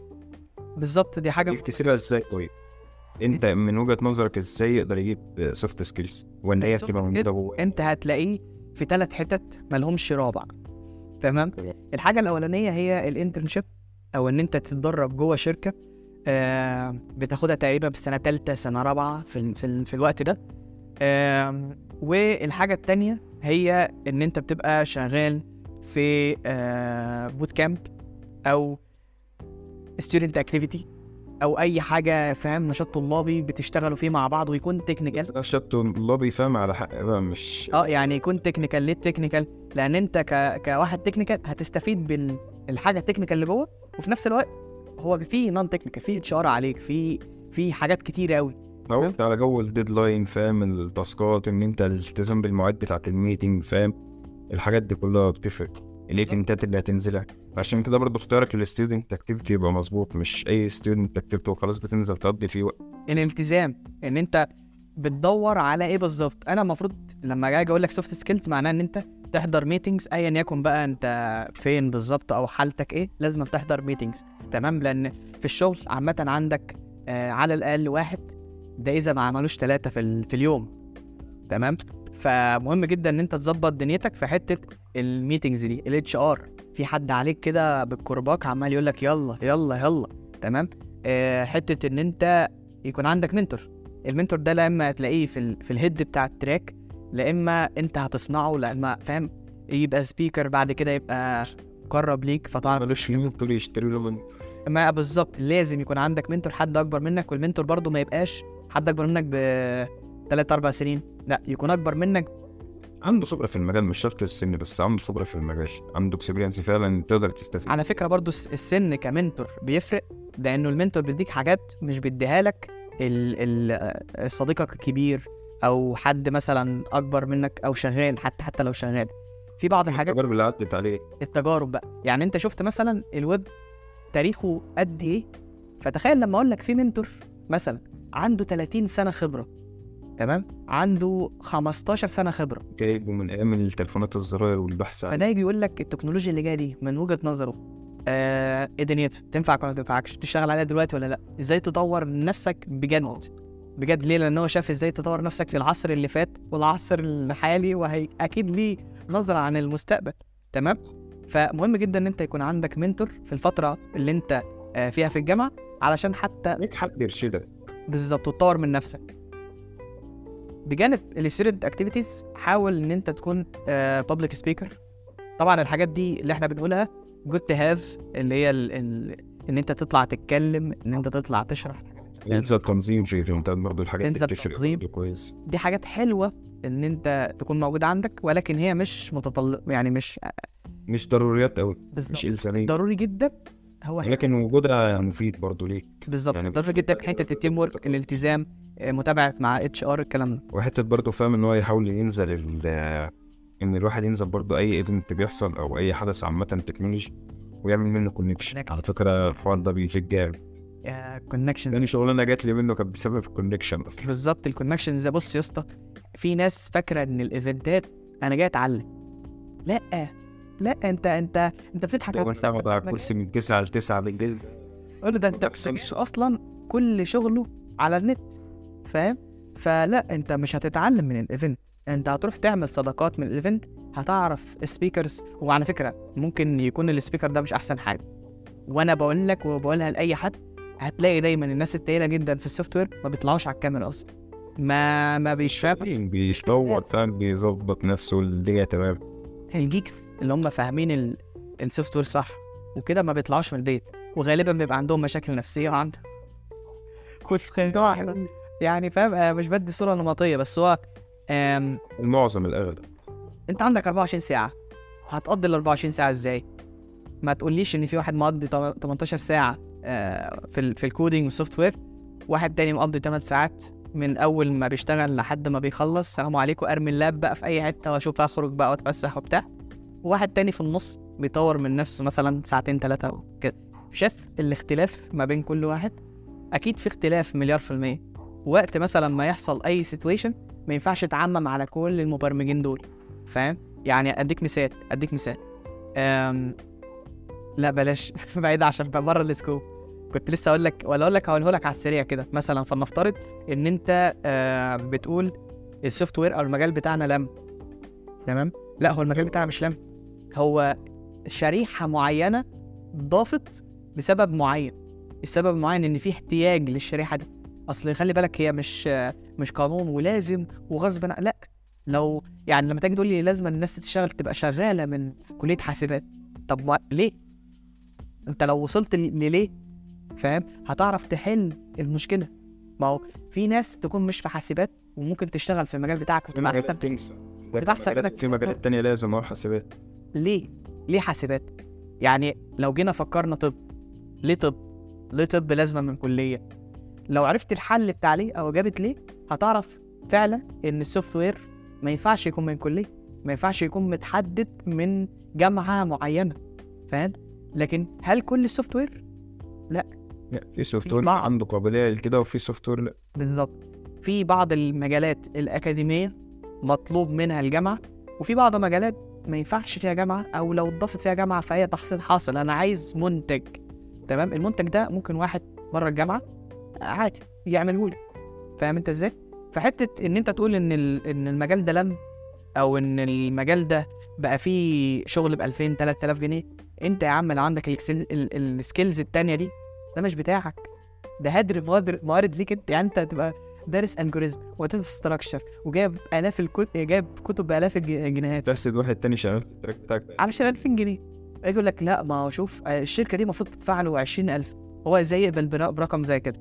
Speaker 1: بالظبط دي حاجه
Speaker 2: يكتسبها ازاي طيب انت من وجهه نظرك ازاي يقدر يجيب سوفت سكيلز ولا هي
Speaker 1: السوفت
Speaker 2: بتبقى
Speaker 1: skills
Speaker 2: موجوده جوه
Speaker 1: انت هتلاقيه في ثلاث حتت ملهمش رابع تمام
Speaker 2: تمام.
Speaker 1: الحاجه الاولانيه هي الانترنشيب او ان انت تتدرب جوه شركه آه بتاخدها تقريبا في سنه ثالثه سنه رابعه في ال- في, ال- في الوقت ده آه والحاجه التانية هي ان انت بتبقى شغال في آه بوت كامب او ستودنت اكتيفيتي او اي حاجه فاهم نشاط طلابي بتشتغلوا فيه مع بعض ويكون تكنيكال
Speaker 2: بس ده شط اللوبي فاهم على حق بقى مش
Speaker 1: اه يعني يكون تكنيكال ليه تكنيكال لان انت ك... كواحد تكنيكال هتستفيد بالحاجه التكنيكال اللي جوه وفي نفس الوقت هو في نون تكنيكال في اتش ار عليك في في حاجات كتير قوي
Speaker 2: اتعودت على جو الديدلاين فاهم التاسكات ان انت الالتزام بالمواعيد بتاعه الميتنج فاهم الحاجات دي كلها بتفرق الايفنتات اللي هتنزلها فعشان كده برضه اختيارك للستودنت اكتيفيتي يبقى مظبوط مش اي ستودنت اكتيفيتي وخلاص بتنزل تقضي فيه وقت
Speaker 1: الالتزام ان انت بتدور على ايه بالظبط انا المفروض لما اجي اقول لك سوفت سكيلز معناه ان انت تحضر ميتنجز ايا يكن بقى انت فين بالظبط او حالتك ايه لازم تحضر ميتنجز تمام لان في الشغل عامه عندك آه على الاقل واحد ده اذا ما عملوش ثلاثه في, ال- في اليوم تمام فمهم جدا ان انت تظبط دنيتك في حته الميتنجز دي الاتش ار في حد عليك كده بالكرباك عمال يقول لك يلا يلا يلا تمام آه حته ان انت يكون عندك منتور المنتور ده لا اما هتلاقيه في ال... في الهيد بتاع التراك لا اما انت هتصنعه لا اما فاهم يبقى سبيكر بعد كده يبقى مقرب ليك فتعرف
Speaker 2: ملوش فيه منتور يشتري له منتور
Speaker 1: ما بالظبط لازم يكون عندك منتور حد اكبر منك والمنتور برضه ما يبقاش حد اكبر منك ب 3 4 سنين لا يكون اكبر منك
Speaker 2: عنده خبره في المجال مش شرط السن بس عنده خبره في المجال عنده اكسبيرينس فعلا تقدر تستفيد
Speaker 1: على فكره برضه الس- السن كمنتور بيفرق لانه المنتور بيديك حاجات مش بيديها لك ال... ال... صديقك الكبير او حد مثلا اكبر منك او شغال حتى حتى لو شغال في بعض الحاجات
Speaker 2: التجارب اللي عدت عليه
Speaker 1: التجارب بقى يعني انت شفت مثلا الويب تاريخه قد ايه فتخيل لما اقول لك في منتور مثلا عنده 30 سنه خبره تمام عنده 15 سنه خبره
Speaker 2: جايبه من ايام التليفونات الزراير والبحث عن
Speaker 1: فده يجي يقول لك التكنولوجيا اللي جايه دي من وجهه نظره آه ايه دنيتها تنفعك ولا ما تنفعكش تشتغل عليها دلوقتي ولا لا ازاي تطور نفسك بجد بجد ليه لان هو شاف ازاي تطور نفسك في العصر اللي فات والعصر الحالي وهي اكيد ليه نظره عن المستقبل تمام فمهم جدا ان انت يكون عندك منتور في الفتره اللي انت آه، فيها في الجامعه علشان حتى
Speaker 2: ليك حد يرشدك
Speaker 1: بالظبط وتطور من نفسك بجانب الستودنت اكتيفيتيز حاول ان انت تكون بابليك سبيكر طبعا الحاجات دي اللي احنا بنقولها جود تو هاف اللي هي ال ال ان انت تطلع تتكلم ان انت تطلع تشرح
Speaker 2: ينزل تنظيم في ايفنتات برضه الحاجات دي
Speaker 1: تنزل
Speaker 2: بتفرق
Speaker 1: تنظيم.
Speaker 2: برضه كويس
Speaker 1: دي حاجات حلوه ان انت تكون موجود عندك ولكن هي مش متطلب يعني مش
Speaker 2: مش ضروريات قوي مش
Speaker 1: بالظبط
Speaker 2: الزاميه
Speaker 1: ضروري جدا هو
Speaker 2: لكن وجودها مفيد برضه ليك
Speaker 1: بالظبط
Speaker 2: يعني
Speaker 1: ضروري جدا في حته التيم ورك الالتزام آه، متابعه مع اتش ار الكلام ده
Speaker 2: وحته برضه فاهم ان هو يحاول ينزل ال- ان الواحد ينزل برضه اي ايفنت بيحصل او اي حدث عامه تكنولوجي ويعمل منه كونكشن
Speaker 1: Connection.
Speaker 2: على فكره الحوار ده بيفيد جامد
Speaker 1: كونكشن
Speaker 2: تاني شغلانه جات لي منه كانت بسبب الكونكشن اصلا
Speaker 1: بالظبط الكونكشن ده بص يا اسطى في ناس فاكره ان الايفنتات انا جاي اتعلم لا لا انت انت انت بتضحك
Speaker 2: لو انت قاعد على الكرسي من 9 ل 9 بالليل
Speaker 1: قول له ده انت
Speaker 2: تحصلش.
Speaker 1: اصلا كل شغله على النت فاهم فلا انت مش هتتعلم من الايفنت انت هتروح تعمل صداقات من الايفنت هتعرف سبيكرز وعلى فكره ممكن يكون السبيكر ده مش احسن حاجه وانا بقول لك وبقولها لاي حد هتلاقي دايما الناس التقيله جدا في السوفت وير ما بيطلعوش على الكاميرا اصلا ما ما بيشاف
Speaker 2: بيتطور فاهم بيظبط نفسه الدنيا تمام
Speaker 1: الجيكس اللي هم فاهمين ال- السوفت وير صح وكده ما بيطلعوش من البيت وغالبا بيبقى عندهم مشاكل نفسيه وعندهم كنت يعني فاهم أنا مش بدي صوره نمطيه بس هو آم،
Speaker 2: المعظم الاغلب
Speaker 1: انت عندك 24 ساعه هتقضي ال 24 ساعه ازاي ما تقوليش ان في واحد مقضي تم- 18 ساعه آه، في ال في الكودينج والسوفت وير واحد تاني مقضي 8 ساعات من اول ما بيشتغل لحد ما بيخلص سلام عليكم ارمي اللاب بقى في اي حته واشوف اخرج بقى واتفسح وبتاع وواحد تاني في النص بيطور من نفسه مثلا ساعتين ثلاثه كده شايف الاختلاف ما بين كل واحد اكيد في اختلاف مليار في الميه وقت مثلا ما يحصل اي سيتويشن ما ينفعش تعمم على كل المبرمجين دول فاهم يعني اديك مثال اديك مثال أم... لا بلاش بعيد عشان بقى بره السكوب كنت لسه اقول لك ولا اقول لك هقوله لك على السريع كده مثلا فلنفترض ان انت آه بتقول السوفت وير او المجال بتاعنا لم تمام لا هو المجال بتاعنا مش لم هو شريحه معينه ضافت بسبب معين السبب معين ان في احتياج للشريحه دي اصل خلي بالك هي مش آه، مش قانون ولازم وغصب عن- لا لو يعني لما تيجي تقول لي لازم الناس تشتغل تبقى شغاله من كليه حاسبات طب ما ليه انت لو وصلت ل- لليه فاهم هتعرف تحل المشكله ما هو في ناس تكون مش في حاسبات وممكن تشتغل في المجال بتاعك
Speaker 2: في
Speaker 1: وتبقى
Speaker 2: مجالات
Speaker 1: أحسن.
Speaker 2: تنسى ده
Speaker 1: تبقى أحسن
Speaker 2: مجالات-
Speaker 1: منك.
Speaker 2: في مجالات تانية لازم اروح حاسبات
Speaker 1: ليه ليه حاسبات يعني لو جينا فكرنا طب ليه طب ليه طب لازمه من كليه لو عرفت الحل بتاع ليه او اجابه ليه هتعرف فعلا ان السوفت وير ما ينفعش يكون من كليه ما ينفعش يكون متحدد من جامعه معينه فاهم لكن هل كل السوفت وير
Speaker 2: لا في سوفت
Speaker 1: في
Speaker 2: وير
Speaker 1: بعض.
Speaker 2: عنده قابليه لكده وفي سوفت وير لا
Speaker 1: بالظبط في بعض المجالات الأكاديمية مطلوب منها الجامعة وفي بعض المجالات ما ينفعش فيها جامعة أو لو اتضافت فيها جامعة فهي تحصيل حاصل أنا عايز منتج تمام المنتج ده ممكن واحد بره الجامعة عادي يعمله لي فاهم أنت إزاي؟ فحتة إن أنت تقول إن ال- إن المجال ده لم أو إن المجال ده بقى فيه شغل ب 2000 3000 جنيه أنت يا عم اللي عندك الإكسل- ال- السكيلز التانية دي ده مش بتاعك ده هدر في موارد موارد ليك انت يعني انت هتبقى دارس الجوريزم وداتا ستراكشر وجايب الاف الكتب جايب كتب بالاف الج- الجنيهات
Speaker 2: تحسد واحد تاني شغال في التراك بتاعك بقى.
Speaker 1: علشان 2000 جنيه يجي يقول لك لا ما هو شوف آه، الشركه دي المفروض تدفع له 20000 هو ازاي يقبل برا- برقم زي كده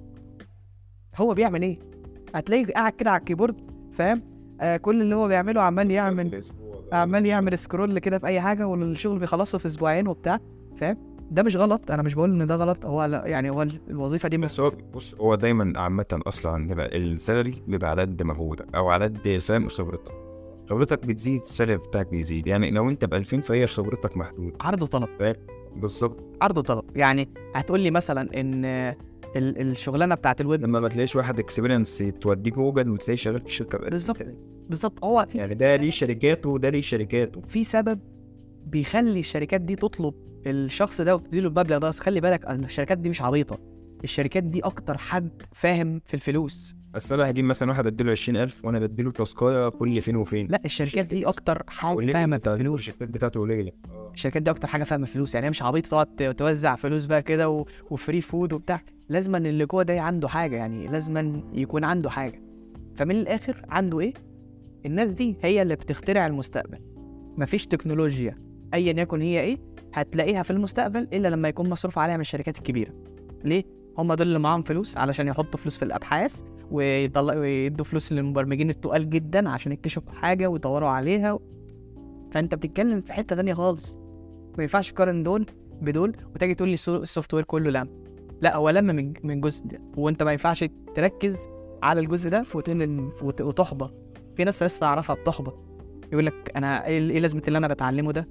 Speaker 1: هو بيعمل ايه هتلاقيه قاعد كده على الكيبورد فاهم آه كل اللي هو بيعمله عمال يعمل
Speaker 2: في الأسبوع بقى.
Speaker 1: عمال يعمل سكرول كده في اي حاجه والشغل بيخلصه في اسبوعين وبتاع فاهم ده مش غلط انا مش بقول ان ده غلط هو لا يعني هو الوظيفه دي
Speaker 2: بس هو بص هو دايما عامة اصلا بيبقى السالري بيبقى على قد مجهودك او على قد فاهم خبرتك خبرتك بتزيد السالري بتاعك بيزيد يعني لو انت ب 2000 فهي خبرتك محدودة
Speaker 1: عرض وطلب
Speaker 2: بالظبط
Speaker 1: عرض وطلب يعني هتقول لي مثلا ان ال- الشغلانه بتاعت الويب
Speaker 2: لما ما تلاقيش واحد اكسبيرينس توديه جوجل وتلاقيه شغال في الشركة بقى
Speaker 1: بالظبط. بالظبط هو في,
Speaker 2: يعني ده ليه شركاته وده ليه شركاته
Speaker 1: في سبب بيخلي الشركات دي تطلب الشخص ده وتديله المبلغ ده بس خلي بالك أن الشركات دي مش عبيطه الشركات دي اكتر حد فاهم في الفلوس
Speaker 2: بس انا هجيب مثلا واحد اديله 20000 وانا بديله تاسكايه كل فين وفين
Speaker 1: لا الشركات دي اكتر حاجه
Speaker 2: والليفل
Speaker 1: فاهمه
Speaker 2: بتاع
Speaker 1: في الفلوس
Speaker 2: الشركات بتاعته قليله
Speaker 1: الشركات دي اكتر حاجه فاهمه فلوس يعني هي مش عبيطه تقعد ت- توزع فلوس بقى كده و... وفري فود وبتاع لازما اللي جوه ده عنده حاجه يعني لازما يكون عنده حاجه فمن الاخر عنده ايه الناس دي هي اللي بتخترع المستقبل مفيش تكنولوجيا ايا يكن هي ايه هتلاقيها في المستقبل الا لما يكون مصروف عليها من الشركات الكبيره ليه هم دول اللي معاهم فلوس علشان يحطوا فلوس في الابحاث ويطلعوا ويدوا فلوس للمبرمجين التقال جدا عشان يكتشفوا حاجه ويطوروا عليها فانت بتتكلم في حته تانية خالص ما ينفعش تقارن دول بدول وتيجي تقول لي السو- السوفت وير كله لم لا هو لم من من جزء ده وانت ما ينفعش تركز على الجزء ده وتقول إن- وت- وتحبط في ناس لسه اعرفها بتحبط يقول لك انا ايه إيه لازمه اللي انا بتعلمه ده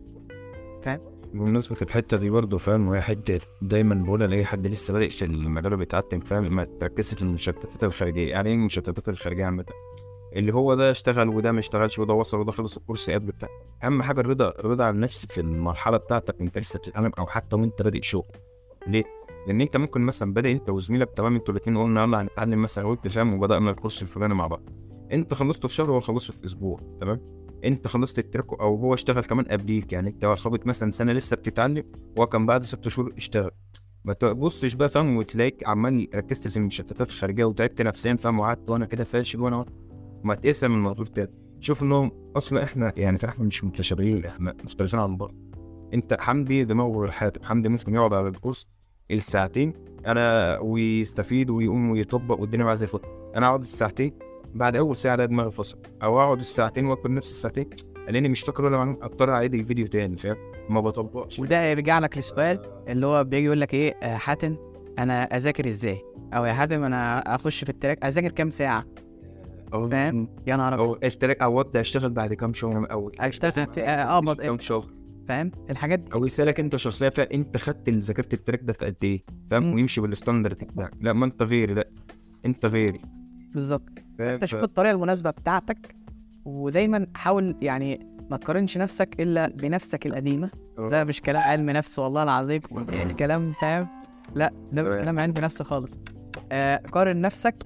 Speaker 2: بمناسبة الحتة دي برضه فاهم وهي حتة دايما بقولها لأي حد لسه بادئ في المجال وبيتعلم فاهم ما تركزش في المشتتات الخارجية، يعني إيه المشتتات الخارجية عامة؟ اللي هو ده اشتغل وده ما اشتغلش وده وصل وده خلص الكورس قبل بتاع أهم حاجة الرضا الرضا عن النفس في المرحلة بتاعتك أنت لسه بتتعلم أو حتى وأنت بادئ شغل. ليه؟ لأن أنت ممكن مثلا بادئ أنت وزميلك تمام أنتوا الاتنين قلنا يلا هنتعلم مثلا ويب فاهم وبدأنا الكورس الفلاني مع بعض. أنت خلصته في شهر وهو خلصه في أسبوع تمام؟ انت خلصت التراك او هو اشتغل كمان قبليك يعني انت خابط مثلا سنه لسه بتتعلم وهو كان بعد ست شهور اشتغل ما تبصش بقى فاهم وتلاقيك عمال ركزت في المشتتات الخارجيه وتعبت نفسيا فاهم وقعدت وانا كده فاشل وانا ما تقسم من منظور تاني شوف انهم اصلا احنا يعني احنا مش متشابهين احنا مختلفين عن بعض انت حمدي دماغه غير حاتم حمدي ممكن يقعد على الكورس الساعتين انا ويستفيد ويقوم ويطبق والدنيا معاه زي الفل انا اقعد الساعتين بعد اول ساعه الاقي دماغي فصل او اقعد الساعتين واكل نفس الساعتين لاني مش فاكر ولا معلومه اضطر اعيد الفيديو تاني فاهم ما بطبقش
Speaker 1: وده يرجع لك للسؤال اللي هو بيجي يقول لك ايه آه، حاتم انا اذاكر ازاي او يا حاتم انا اخش في التراك اذاكر كام ساعه
Speaker 2: أو-
Speaker 1: فاهم؟ يا نهار ابيض
Speaker 2: او اشترك او ابدا اشتغل بعد كام شهر او
Speaker 1: اشتغل اه آه،
Speaker 2: كام
Speaker 1: بط-
Speaker 2: شهر
Speaker 1: فاهم الحاجات دي
Speaker 2: او يسالك انت شخصيا فانت خدت اللي ذاكرت التراك ده في قد ايه فاهم
Speaker 1: مم.
Speaker 2: ويمشي بالستاندرد بتاعك لا ما انت غيري لا انت غيري
Speaker 1: بالظبط
Speaker 2: فاهم
Speaker 1: انت
Speaker 2: ف-
Speaker 1: شوف الطريقه المناسبه بتاعتك ودايما حاول يعني ما تقارنش نفسك الا بنفسك القديمه
Speaker 2: آه.
Speaker 1: ده مش كلام علم نفس والله العظيم كلام فاهم لا ده مش
Speaker 2: تمام.
Speaker 1: كلام علم نفس خالص آه قارن نفسك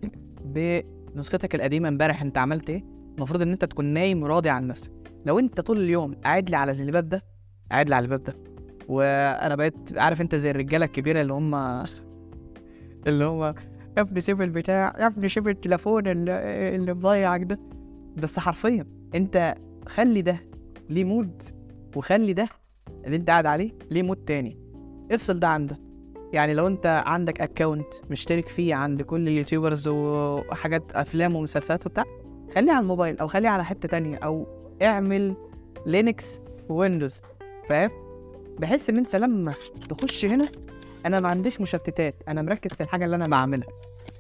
Speaker 1: بنسختك القديمه امبارح انت عملت ايه المفروض ان انت تكون نايم راضي عن نفسك لو انت طول اليوم قاعد لي على الباب ده قاعد لي على الباب ده وانا بقيت عارف انت زي الرجاله الكبيره اللي هم اللي هم يا ابني سيب البتاع يا ابني سيب التليفون اللي, اللي مضيعك ده بس حرفيا انت خلي ده ليه مود وخلي ده اللي انت قاعد عليه ليه مود تاني افصل ده عن ده يعني لو انت عندك اكونت مشترك فيه عند كل اليوتيوبرز وحاجات افلام ومسلسلات وبتاع خليه على الموبايل او خليه على حته تانية او اعمل لينكس ويندوز فاهم بحيث ان انت لما تخش هنا انا ما عنديش مشتتات انا مركز في الحاجه اللي انا بعملها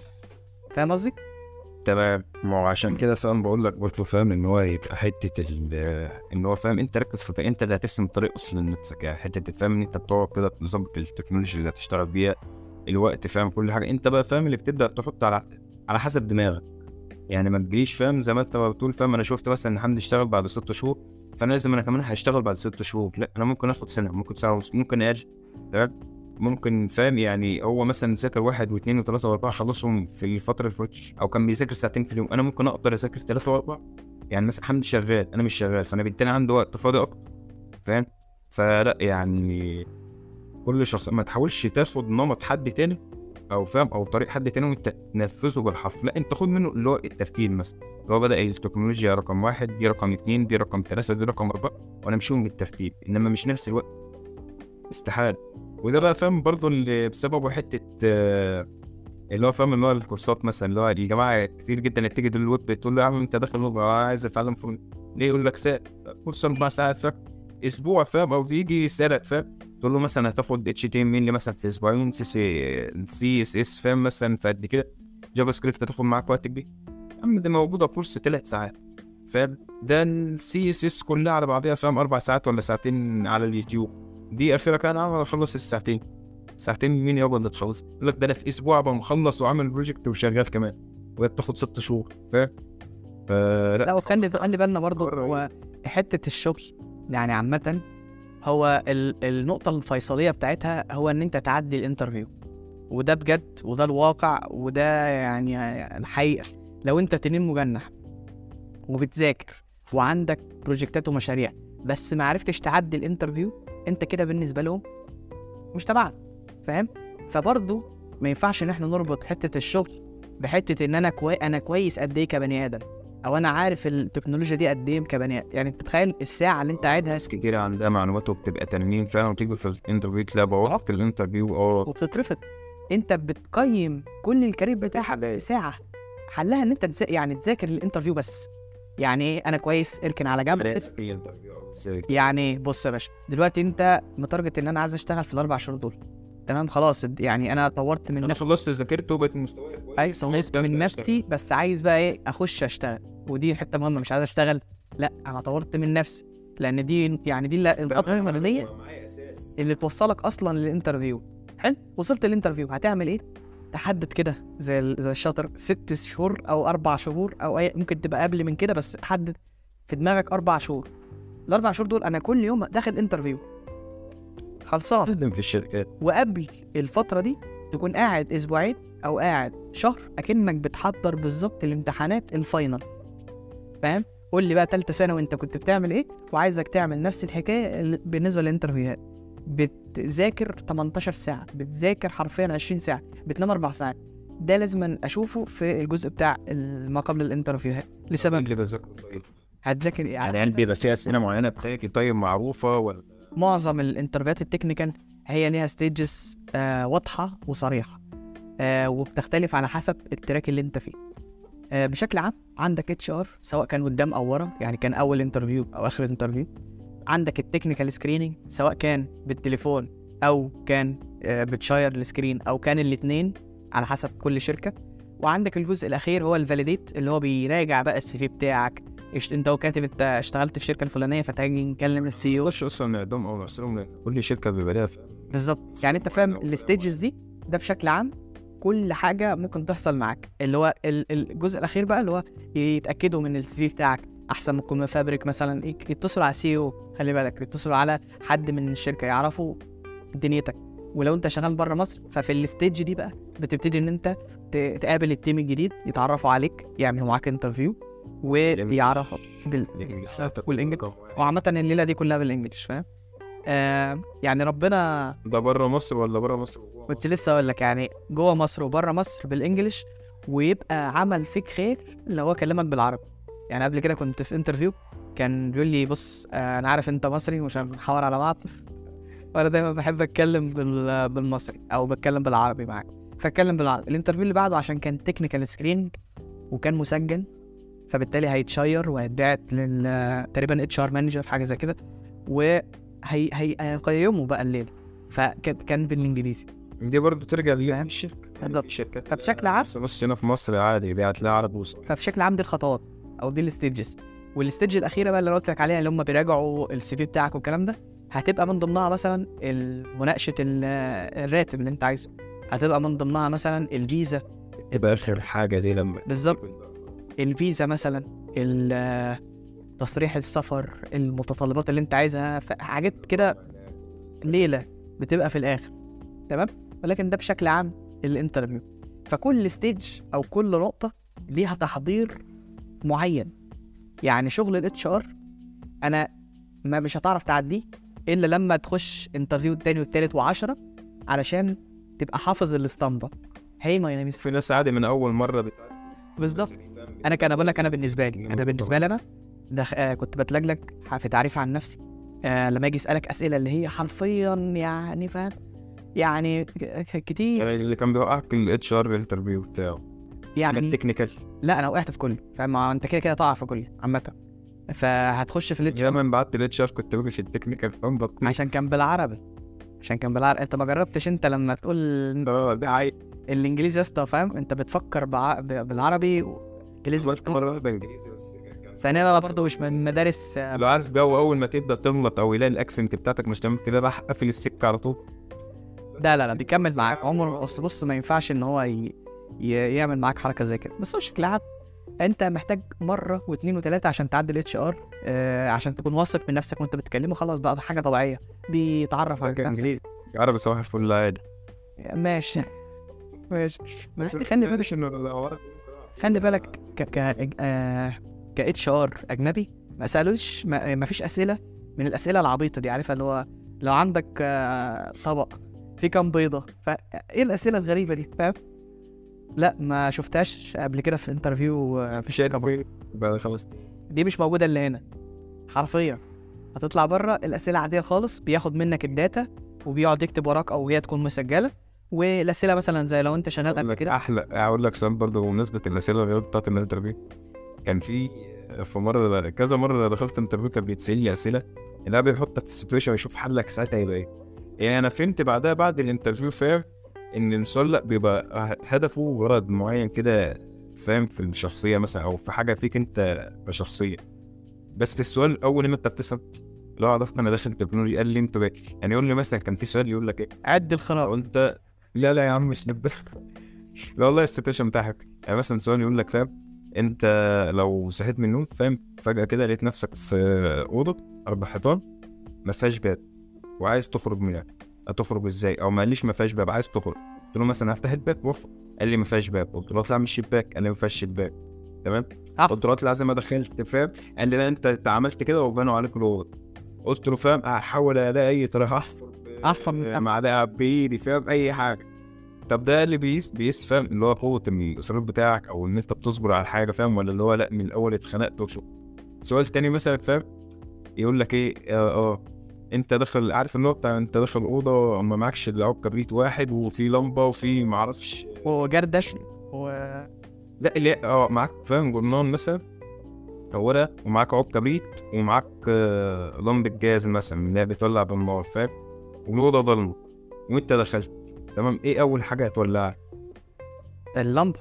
Speaker 1: فاهم قصدي
Speaker 2: تمام ما هو عشان كده فاهم بقول لك برضه فاهم ان هو يبقى حته ال- ان هو فاهم انت ركز في انت اللي هترسم الطريق اصلا لنفسك يعني حته فاهم ان انت بتقعد كده تظبط التكنولوجيا اللي هتشتغل بيها الوقت فاهم كل حاجه انت بقى فاهم اللي بتبدا تحط على على حسب دماغك يعني ما تجريش فاهم زي ما انت ما بتقول فاهم انا شفت مثلا ان حمدي اشتغل بعد ست شهور فانا لازم انا كمان هشتغل بعد ست شهور لا انا ممكن اخد سنه ممكن سنه ونص ممكن اقل تمام ممكن فاهم يعني هو مثلا ذاكر واحد واثنين وثلاثه واربعه خلصهم في الفتره الفوتش او كان بيذاكر ساعتين في اليوم انا ممكن اقدر اذاكر ثلاثه واربعه يعني مثلا حمدي شغال انا مش شغال فانا بالتالي عندي وقت فاضي اكتر فاهم فلا يعني كل شخص ما تحاولش تاخد نمط حد تاني او فاهم او طريق حد تاني وانت تنفذه بالحرف لا انت خد منه اللي هو التفكير مثلا اللي هو بدا التكنولوجيا رقم واحد دي رقم اتنين دي رقم ثلاثه دي رقم اربعه وانا امشيهم بالترتيب انما مش نفس الوقت استحاله وده بقى فاهم برضه اللي بسببه حته آه، اللي هو فاهم اللي هو الكورسات مثلا اللي هو الجماعه كتير جدا اللي تيجي الويب تقول له يا عم انت داخل ويب عايز اتعلم فوق ليه يقول لك ساعه كورس اربع ساعات فاهم اسبوع فاهم او يجي يسالك فاهم تقول له مثلا هتاخد اتش تي ام اللي مثلا في اسبوعين سي سي سي اس اس فاهم مثلا في قد كده جافا سكريبت هتاخد معاك وقت كبير يا عم دي موجوده كورس ثلاث ساعات فاهم ده السي اس اس كلها على بعضها فاهم اربع ساعات ولا ساعتين على اليوتيوب دي اخرك انا عامل اخلص الساعتين ساعتين مين يابا اللي تخلص يقول لك ده انا في اسبوع ابقى مخلص وعامل بروجكت وشغال كمان وهي بتاخد ست شهور فاهم فلا
Speaker 1: لا وخلي خلي بالنا برضو
Speaker 2: بره
Speaker 1: هو حته الشغل يعني عامه هو ال- النقطه الفيصليه بتاعتها هو ان انت تعدي الانترفيو وده بجد وده الواقع وده يعني الحقيقه لو انت تنين مجنح وبتذاكر وعندك بروجكتات ومشاريع بس ما عرفتش تعدي الانترفيو انت كده بالنسبه لهم مش تبعك فاهم فبرضه ما ينفعش ان احنا نربط حته الشغل بحته ان انا كوي... انا كويس قد ايه كبني ادم او انا عارف التكنولوجيا دي قد ايه كبني ادم يعني انت تتخيل الساعه اللي انت قاعدها
Speaker 2: ناس كتير عندها معلومات وبتبقى تنانين فعلا وتيجي في الانترفيو تلاقي بوظت الانترفيو اه
Speaker 1: وبتترفض انت بتقيم كل الكارير بتاعك في ساعه حلها ان انت تز... يعني تذاكر الانترفيو بس يعني ايه انا كويس اركن على جنب يعني بص يا باشا دلوقتي انت متارجت ان انا عايز اشتغل في الاربع شهور دول تمام خلاص يعني انا طورت من
Speaker 2: انا
Speaker 1: نفسي
Speaker 2: خلصت ذاكرت وبقيت مستواي كويس
Speaker 1: اي
Speaker 2: خلاص
Speaker 1: طورت من
Speaker 2: ببدأ
Speaker 1: نفسي بس عايز بقى ايه اخش اشتغل ودي حته مهمه مش عايز اشتغل لا انا طورت من نفسي لان دي يعني دي اللي- الخطوه الاولانيه
Speaker 2: معايا اساس
Speaker 1: اللي توصلك اصلا للانترفيو حلو وصلت الانترفيو هتعمل ايه تحدد كده زي ال- زي الشاطر ست شهور او اربع شهور او اي ممكن تبقى قبل من كده بس حدد في دماغك اربع شهور الاربع شهور دول انا كل يوم داخل انترفيو خلصان
Speaker 2: اقدم في الشركات
Speaker 1: وقبل الفتره دي تكون قاعد اسبوعين او قاعد شهر اكنك بتحضر بالظبط الامتحانات الفاينل فاهم قول لي بقى تالتة ثانوي انت كنت بتعمل ايه وعايزك تعمل نفس الحكايه اللي- بالنسبه للانترفيوهات بتذاكر 18 ساعه بتذاكر حرفيا 20 ساعه بتنام اربع ساعات ده لازم اشوفه في الجزء بتاع ما قبل الانترفيوهات لسبب
Speaker 2: اللي بذاكره طيب
Speaker 1: هتذاكر ايه
Speaker 2: يعني هل بيبقى في اسئله معينه بتاعتي طيب معروفه ولا
Speaker 1: معظم الانترفيوهات التكنيكال هي ليها ستيجز آه واضحه وصريحه آه وبتختلف على حسب التراك اللي انت فيه آه بشكل عام عندك اتش ار سواء كان قدام او ورا يعني كان اول انترفيو او اخر انترفيو عندك التكنيكال سكريننج سواء كان بالتليفون او كان آه بتشاير السكرين او كان الاثنين على حسب كل شركه وعندك الجزء الاخير هو الفاليديت اللي هو بيراجع بقى السي في بتاعك إيش- انت وكاتب انت اشتغلت في الشركه الفلانيه فتيجي نكلم السي او
Speaker 2: مش اصلا نعدهم او نحصرهم لان كل شركه بيبقى لها فاهم
Speaker 1: بالظبط يعني انت فاهم الستيجز دي ده بشكل عام كل حاجه ممكن تحصل معاك اللي هو ال- الجزء الاخير بقى اللي هو يتاكدوا من السي في بتاعك احسن ما تكون فابريك مثلا يك- يتصلوا على السي او خلي بالك يتصلوا على حد من الشركه يعرفوا دنيتك ولو انت شغال بره مصر ففي الستيج دي بقى بتبتدي ان انت ت- تقابل التيم الجديد يتعرفوا عليك يعملوا معاك انترفيو ويعرفوا بال... والإنجليزي. وعامة الليلة دي كلها بالانجلش فاهم آه يعني ربنا
Speaker 2: ده بره مصر ولا بره مصر وجوه
Speaker 1: كنت
Speaker 2: مصر؟
Speaker 1: لسه اقول لك يعني جوه مصر وبره مصر بالانجلش ويبقى عمل فيك خير اللي هو كلمك بالعربي يعني قبل كده كنت في انترفيو كان بيقول لي بص آه انا عارف انت مصري ومش هنحاور على بعض وانا دايما بحب اتكلم بال- بالمصري او بتكلم بالعربي معاك فاتكلم بالعربي الانترفيو اللي بعده عشان كان تكنيكال سكريننج وكان مسجل فبالتالي هيتشير وهيتبعت لل تقريبا اتش ار مانجر حاجه زي كده وهي هي هيقيموا بقى الليله فكان كان بالانجليزي
Speaker 2: دي برضه ترجع
Speaker 1: فاهم؟
Speaker 2: للشركه
Speaker 1: بالظبط.
Speaker 2: في شركات
Speaker 1: فبشكل عام-
Speaker 2: بس بص هنا في مصر عادي دي هتلاقي عربي وصحي
Speaker 1: فبشكل عام دي الخطوات او دي الستيجز والستيج الاخيره بقى اللي أنا قلت لك عليها اللي هم بيراجعوا السي في بتاعك والكلام ده هتبقى من ضمنها مثلا ال- مناقشه ال- الراتب اللي انت عايزه هتبقى من ضمنها مثلا الفيزا
Speaker 2: تبقى اخر حاجه دي لما
Speaker 1: بالظبط الفيزا مثلا ال- تصريح السفر المتطلبات اللي انت عايزها ف- حاجات كده ليله بتبقى في الاخر تمام ولكن ده بشكل عام الانترفيو فكل ستيج او كل نقطه ليها تحضير معين يعني شغل الاتش ار انا ما مش هتعرف تعديه الا لما تخش انترفيو التاني والتالت وعشرة علشان تبقى حافظ الاسطمبه هي ماي نيم
Speaker 2: في ناس عادي من اول مره بتعدي
Speaker 1: بالظبط
Speaker 2: بس دي فاهم
Speaker 1: انا كان بقول لك انا بالنسبه لي انا
Speaker 2: مظبوط
Speaker 1: بالنسبه لي انا دخ... آه كنت بتلجلج في تعريف عن نفسي آه لما يجي يسالك اسئله اللي هي حرفيا يعني فاهم يعني ك- كتير
Speaker 2: يعني اللي كان بيوقعك الاتش ار الانترفيو بتاعه
Speaker 1: يعني
Speaker 2: التكنيكال
Speaker 1: لا انا وقعت في كله فاهم ما انت كده كده تقع في كله عامه فهتخش في الاتش
Speaker 2: لما بعت الاتش ار كنت بقى في التكنيكال فاهم بطيء.
Speaker 1: عشان كان بالعربي عشان كان بالعربي انت ما جربتش انت لما تقول
Speaker 2: اه ده عايز
Speaker 1: الانجليزي يا اسطى فاهم انت بتفكر بع... ب- بالعربي انجليزي
Speaker 2: قلت مره واحده انجليزي بس كان- كان-
Speaker 1: ثانيا انا برضه مش من مدارس آه،
Speaker 2: لو عارف جو اول ما تبدا تغلط او يلاقي الاكسنت بتاعتك مش تمام كده راح قافل السكه على طول
Speaker 1: لا لا لا بيكمل معاك عمره بص بص ما ينفعش ان هو ي... ي... يعمل معاك حركه زي كده بس هو بشكل عام انت محتاج مره واثنين وثلاثه عشان تعدي الاتش ار آه عشان تكون واثق من نفسك وانت بتكلمه خلاص بقى ده حاجه طبيعيه بيتعرف
Speaker 2: ده كان
Speaker 1: على نفسك
Speaker 2: انجليزي عربي صباح الفل عادي
Speaker 1: ماشي ماشي بس خلي بالك
Speaker 2: انه لو ورق
Speaker 1: خلي بالك ك ك آه ك اتش ار اجنبي ما سالوش ما, ما فيش اسئله من الاسئله العبيطه دي عارفها اللي هو لو عندك آه طبق في كام بيضه فايه الاسئله الغريبه دي فاهم لا ما شفتهاش قبل كده في انترفيو آه، في
Speaker 2: مش
Speaker 1: شركه بره
Speaker 2: عارف بقى خلاص
Speaker 1: دي مش موجوده الا هنا حرفيا هتطلع بره الاسئله عاديه خالص بياخد منك الداتا وبيقعد يكتب وراك او هي تكون مسجله والاسئله مثلا زي لو انت شغال
Speaker 2: اقول
Speaker 1: قبل
Speaker 2: لك
Speaker 1: كده
Speaker 2: احلى اقول لك سؤال برضه بمناسبه الاسئله الغير بتاعت الانترفيو كان في في مره كذا مره دخلت انترفيو كان بيتسال لي اسئله اللي هو بيحطك في السيتويشن ويشوف حلك ساعتها هيبقى ايه يعني انا فهمت بعدها بعد الانترفيو فاهم ان السؤال لا بيبقى هدفه غرض معين كده فاهم في الشخصيه مثلا او في حاجه فيك انت كشخصيه بس السؤال الاول ان انت بتسال لو عرفت انا داخل تكنولوجي قال لي انت بقى. يعني يقول لي مثلا كان في سؤال يقول لك ايه
Speaker 1: عد الخراب
Speaker 2: لو انت لا لا يا عم مش نبه لا والله السيتويشن بتاعك يعني مثلا سؤال يقول لك فاهم انت لو صحيت من النوم فاهم فجأة كده لقيت نفسك في أوضة أربع حيطان ما فيهاش باب وعايز تخرج منها هتخرج ازاي؟ أو ما قاليش ما فيهاش باب عايز تخرج قلت له مثلا هفتح الباب واخرج قال لي ما فيهاش باب قلت له اطلع من الشباك قال لي ما فيهاش شباك تمام؟
Speaker 1: آه.
Speaker 2: قلت له اطلع زي ما دخلت فاهم؟ قال لي لا انت انت عملت كده وبنوا عليك الأوضة قلت له فاهم هحاول الاقي اي طريقه احفر ب-
Speaker 1: أحفر من-
Speaker 2: معلقه بايدي فاهم اي حاجه طب ده اللي بيقيس بيقيس فاهم اللي هو قوه الاصرار بتاعك او ان انت بتصبر على حاجه فاهم ولا اللي هو لا من الاول اتخنقت وشو سؤال تاني مثلا فاهم يقول لك ايه اه, آه انت داخل عارف اللي هو بتاع انت داخل اوضه ما معكش الا عود كبريت واحد وفي لمبه وفي معرفش
Speaker 1: وجردش و
Speaker 2: لا اللي اه معاك فاهم جرنان مثلا ورقه ومعاك عود كبريت ومعاك آه، لمبه جاز مثلا اللي هي بتولع بالنار فاهم والاوضه ضلمه وانت دخلت تمام ايه اول حاجه هتولعها
Speaker 1: اللمبه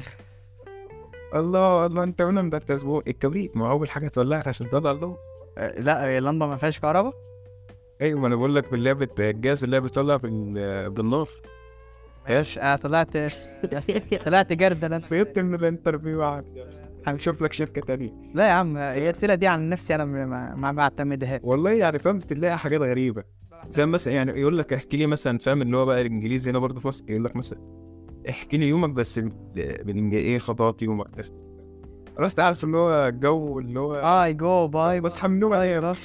Speaker 2: الله الله انت هنا ده اسبوع الكبريت ما هو اول حاجه هتولعها عشان تطلع اللمبه
Speaker 1: آه، لا هي اللمبه ما فيهاش كهرباء
Speaker 2: ايوه ما انا بقول لك باللعبه الجاز اللي هي بتطلع بال- بالنار
Speaker 1: ماشي آه طلعت طلعت جرد انا
Speaker 2: سيبت من الانترفيو عادي هنشوف لك شركه تانية
Speaker 1: لا يا عم هي الاسئله دي عن نفسي انا ما ما بعتمدها
Speaker 2: والله يعني فاهم بتلاقي حاجات غريبه زي مثلا يعني يقول لك احكي لي مثلا فاهم اللي هو بقى الانجليزي هنا برضه في مصر يقول لك مثلا احكي لي يومك بس بالانجليزي ايه خطوات يومك ترس رحت عارف اللي هو الجو اللي هو
Speaker 1: اي جو باي
Speaker 2: بصحى من النوم عليا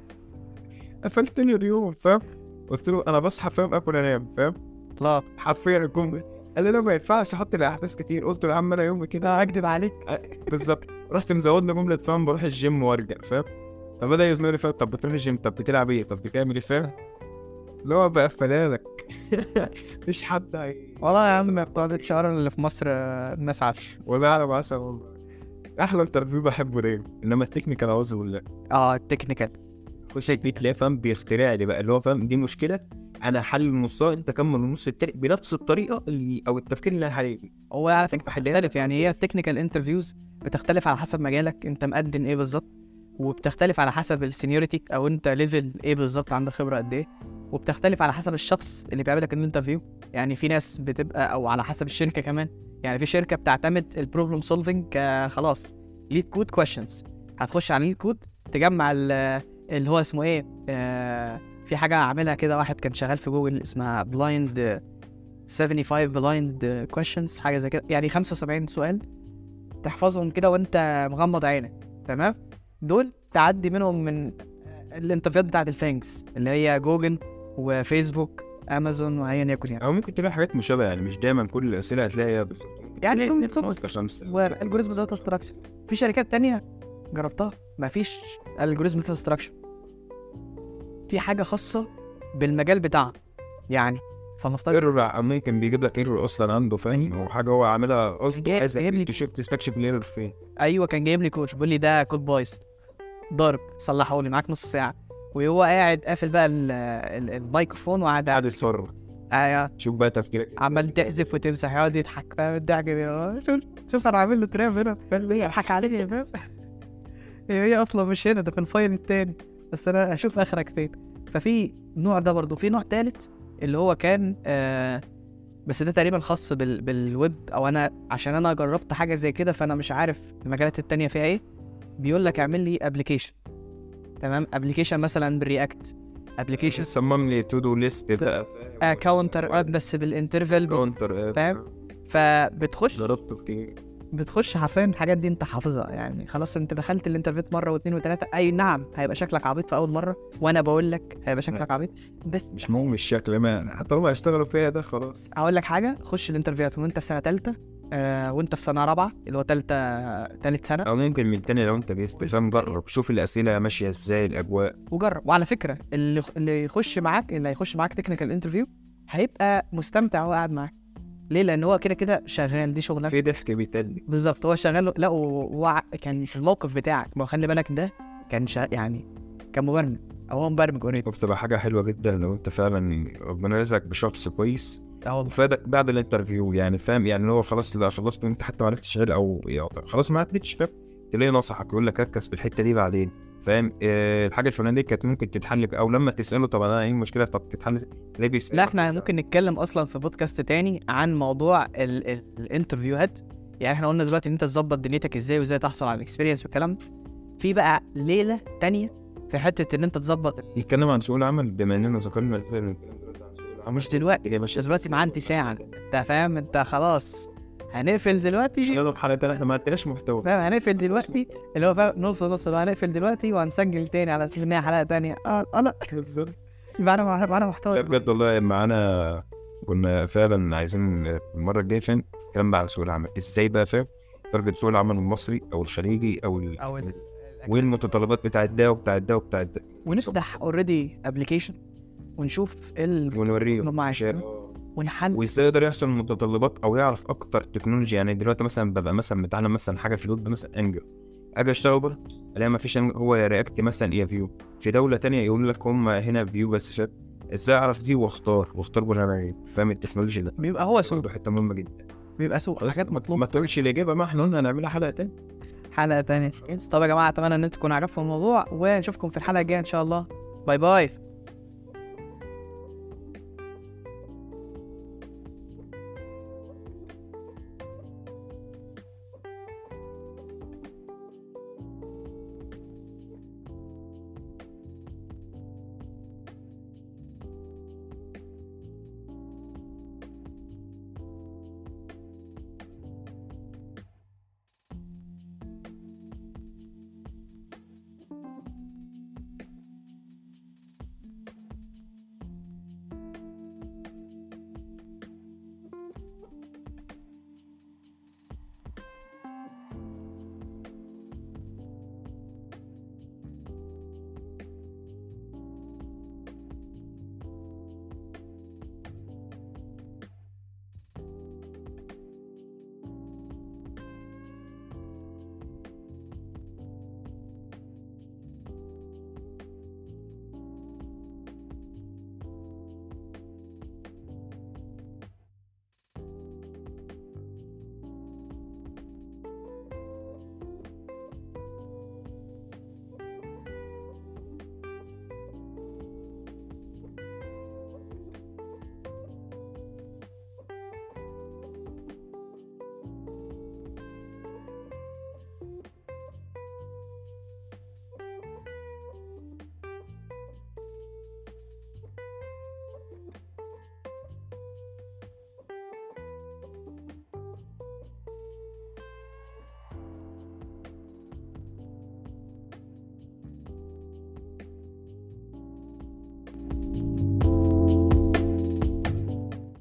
Speaker 2: قفلت لي اليوم فاهم قلت له انا بصحى فاهم اكل انام فاهم
Speaker 1: لا
Speaker 2: حرفيا الجمله قال لي لا ما ينفعش احط الاحداث كتير قلت له يا عم انا يومي كده
Speaker 1: لا اكدب عليك
Speaker 2: بالظبط رحت مزود له جمله فاهم بروح الجيم وارجع فاهم طب بدا يزنقني فاهم طب بتروح الجيم طب بتلعب ايه طب بتعمل ايه فاهم اللي هو بقفلها لك مفيش حد هي
Speaker 1: والله يا عم بتوع الاتش ار اللي في مصر آه، الناس عاش
Speaker 2: ولا اعلم عسل والله احلى انترفيو بحبه دايما انما التكنيكال اعوذ بالله
Speaker 1: اه التكنيكال
Speaker 2: خش فيه تلاقيه فاهم بيخترع لي بقى اللي هو فاهم دي مشكله انا حل نصها انت كمل النص التاني بنفس الطريقه اللي او التفكير اللي انا حاليه
Speaker 1: هو على فكره
Speaker 2: بحلها
Speaker 1: بتختلف يعني هي التكنيكال انترفيوز بتختلف على حسب مجالك انت مقدم ايه بالظبط وبتختلف على حسب السينيورتي او انت ليفل ايه بالظبط عندك خبره قد ايه وبتختلف على حسب الشخص اللي بيعملك الانترفيو يعني في ناس بتبقى او على حسب الشركه كمان يعني في شركه بتعتمد البروبلم سولفنج خلاص ليد كود كويشنز هتخش على ليد كود تجمع ال- اللي هو اسمه ايه آه في حاجه عاملها كده واحد كان شغال في جوجل اسمها بلايند 75 بلايند كويشنز حاجه زي كده يعني 75 سؤال تحفظهم كده وانت مغمض عينك تمام دول تعدي منهم من الانترفيوهات بتاعت الثانكس اللي هي جوجل وفيسبوك امازون وايا يكن يعني
Speaker 2: او ممكن تلاقي حاجات مشابهه يعني مش دايما كل الاسئله هتلاقيها بالظبط
Speaker 1: يعني
Speaker 2: تلاقي
Speaker 1: ممكن
Speaker 2: خمسة خمسة
Speaker 1: والالجوريزم داتا ستراكشر في شركات تانية جربتها مفيش الجوريزم داتا ستراكشر في حاجه خاصه بالمجال بتاعها يعني فنفترض
Speaker 2: ايرور ممكن بيجيب لك ايرور اصلا عنده فاهم او حاجه هو عاملها قصده
Speaker 1: جايب-
Speaker 2: عايزك
Speaker 1: جايب لي-
Speaker 2: تكتشف تستكشف الايرور فين
Speaker 1: ايوه كان جايب لي كوتش بيقول لي ده كود بايظ ضرب صلحه لي معاك نص ساعه وهو قاعد قافل بقى ال- ال- الميكروفون وقاعد
Speaker 2: قاعد يتفرج
Speaker 1: آه،
Speaker 2: شوف بقى تفكيرك
Speaker 1: عمال تحذف وتمسح يقعد يضحك فاهم الضحك بي- آه، شوف شوف انا عامل له تراب هنا فاهم ليه يضحك عليا فاهم هي هي اصلا مش هنا ده في الفايل التاني بس انا اشوف اخرك فين ففي نوع ده برضه في نوع تالت اللي هو كان آه بس ده تقريبا خاص بال بالويب او انا عشان انا جربت حاجه زي كده فانا مش عارف المجالات التانية فيها ايه بيقول لك اعمل لي ابلكيشن تمام ابلكيشن مثلا بالرياكت ابلكيشن
Speaker 2: صمم لي تو دو ليست بقى
Speaker 1: كاونتر بس بالانترفال
Speaker 2: كاونتر
Speaker 1: فاهم؟ فبتخش
Speaker 2: ضربته كتير
Speaker 1: بتخش حرفيا الحاجات دي انت حافظها يعني خلاص انت دخلت الانترفيت مره واثنين وثلاثه اي نعم هيبقى شكلك عبيط في اول مره وانا بقول لك هيبقى شكلك عبيط بس
Speaker 2: مش مهم الشكل ما حتى لما يشتغلوا فيها ده خلاص
Speaker 1: هقول لك حاجه خش الانترفيوهات وانت في سنه ثالثه آه وانت في سنه رابعه اللي هو ثالثه ثالث سنه
Speaker 2: او ممكن من تاني لو انت بيست فاهم جرب شوف الاسئله ماشيه ازاي الاجواء
Speaker 1: وجرب وعلى فكره اللي اللي يخش معاك اللي هيخش معاك تكنيكال انترفيو هيبقى مستمتع وهو قاعد معاك ليه لان هو كده كده شغال دي شغلانه
Speaker 2: في ضحك بيتدي
Speaker 1: بالظبط هو شغال لا وهو كان في الموقف بتاعك ما هو خلي بالك ده كان شا... يعني كان مبرمج او هو مبرمج اوريدي
Speaker 2: وبتبقى حاجه حلوه جدا لو انت فعلا ربنا رزقك بشخص كويس
Speaker 1: اه والله
Speaker 2: وفادك بعد الانترفيو يعني فاهم يعني هو خلاص لا خلصت وانت حتى ما عرفتش تشتغل او يعني خلاص ما عدتش فاهم تلاقيه نصحك يقول لك ركز في الحته دي بعدين فاهم آه الحاجه الفلانيه دي كانت ممكن تتحل او لما تساله طب انا ايه المشكله طب تتحل ازاي؟ تلاقيه بيسألك
Speaker 1: لا احنا
Speaker 2: بس-
Speaker 1: ممكن نتكلم اصلا في بودكاست تاني عن موضوع ال... ال... الانترفيوهات يعني احنا قلنا دلوقتي ان انت تظبط دنيتك ازاي وازاي تحصل على الاكسبيرينس والكلام ده في ليله تانية في حته ان انت تظبط
Speaker 2: نتكلم عن سوق العمل بما اننا ذكرنا الفيلم نتكلم دلوقتي عن سوق العمل
Speaker 1: مش دلوقتي
Speaker 2: هي ماشية
Speaker 1: مش دلوقتي
Speaker 2: ازاي.
Speaker 1: معانا ساعه انت فاهم انت خلاص هنقفل دلوقتي
Speaker 2: يلا بحلقه احنا ما عندناش محتوى
Speaker 1: فاهم هنقفل دلوقتي اللي هو فاهم نص نص بقى هنقفل دلوقتي وهنسجل تاني على اساس ان هي حلقه تانية اه اه لا
Speaker 2: بالظبط
Speaker 1: يبقى انا معانا
Speaker 2: لا
Speaker 1: محتوى
Speaker 2: بجد والله معانا كنا فعلا عايزين المره الجايه فاهم نتكلم بقى عن سوق العمل ازاي بقى فاهم تارجت سوق العمل المصري او الخليجي او ال...
Speaker 1: او ال-
Speaker 2: وايه المتطلبات بتاعت ده وبتاعت ده وبتاعت ده
Speaker 1: ونفتح اوريدي ابلكيشن ونشوف ايه اللي
Speaker 2: ونوريه
Speaker 1: هم عايزينه
Speaker 2: شير.
Speaker 1: ونحل
Speaker 2: وازاي يقدر يحصل متطلبات او يعرف اكتر تكنولوجيا يعني دلوقتي مثلا ببقى مثلا متعلم مثلا حاجه في الويب مثلا انجل اجي اشتغل بره الاقي ما فيش هو يا رياكت مثلا يا فيو في دوله تانية يقول لك هم هنا فيو بس شاب ازاي اعرف دي واختار واختار برنامج فاهم التكنولوجيا ده
Speaker 1: بيبقى هو سوق
Speaker 2: برضه حته مهمه جدا
Speaker 1: بيبقى سوق
Speaker 2: خلاص
Speaker 1: حاجات
Speaker 2: ما-
Speaker 1: مطلوبه
Speaker 2: ما تقولش الاجابه ما احنا قلنا هنعملها حلقه تاني
Speaker 1: حلقه تانية طب يا جماعه اتمنى ان انتم تكونوا عجبكم الموضوع ونشوفكم في الحلقه الجايه ان شاء الله باي باي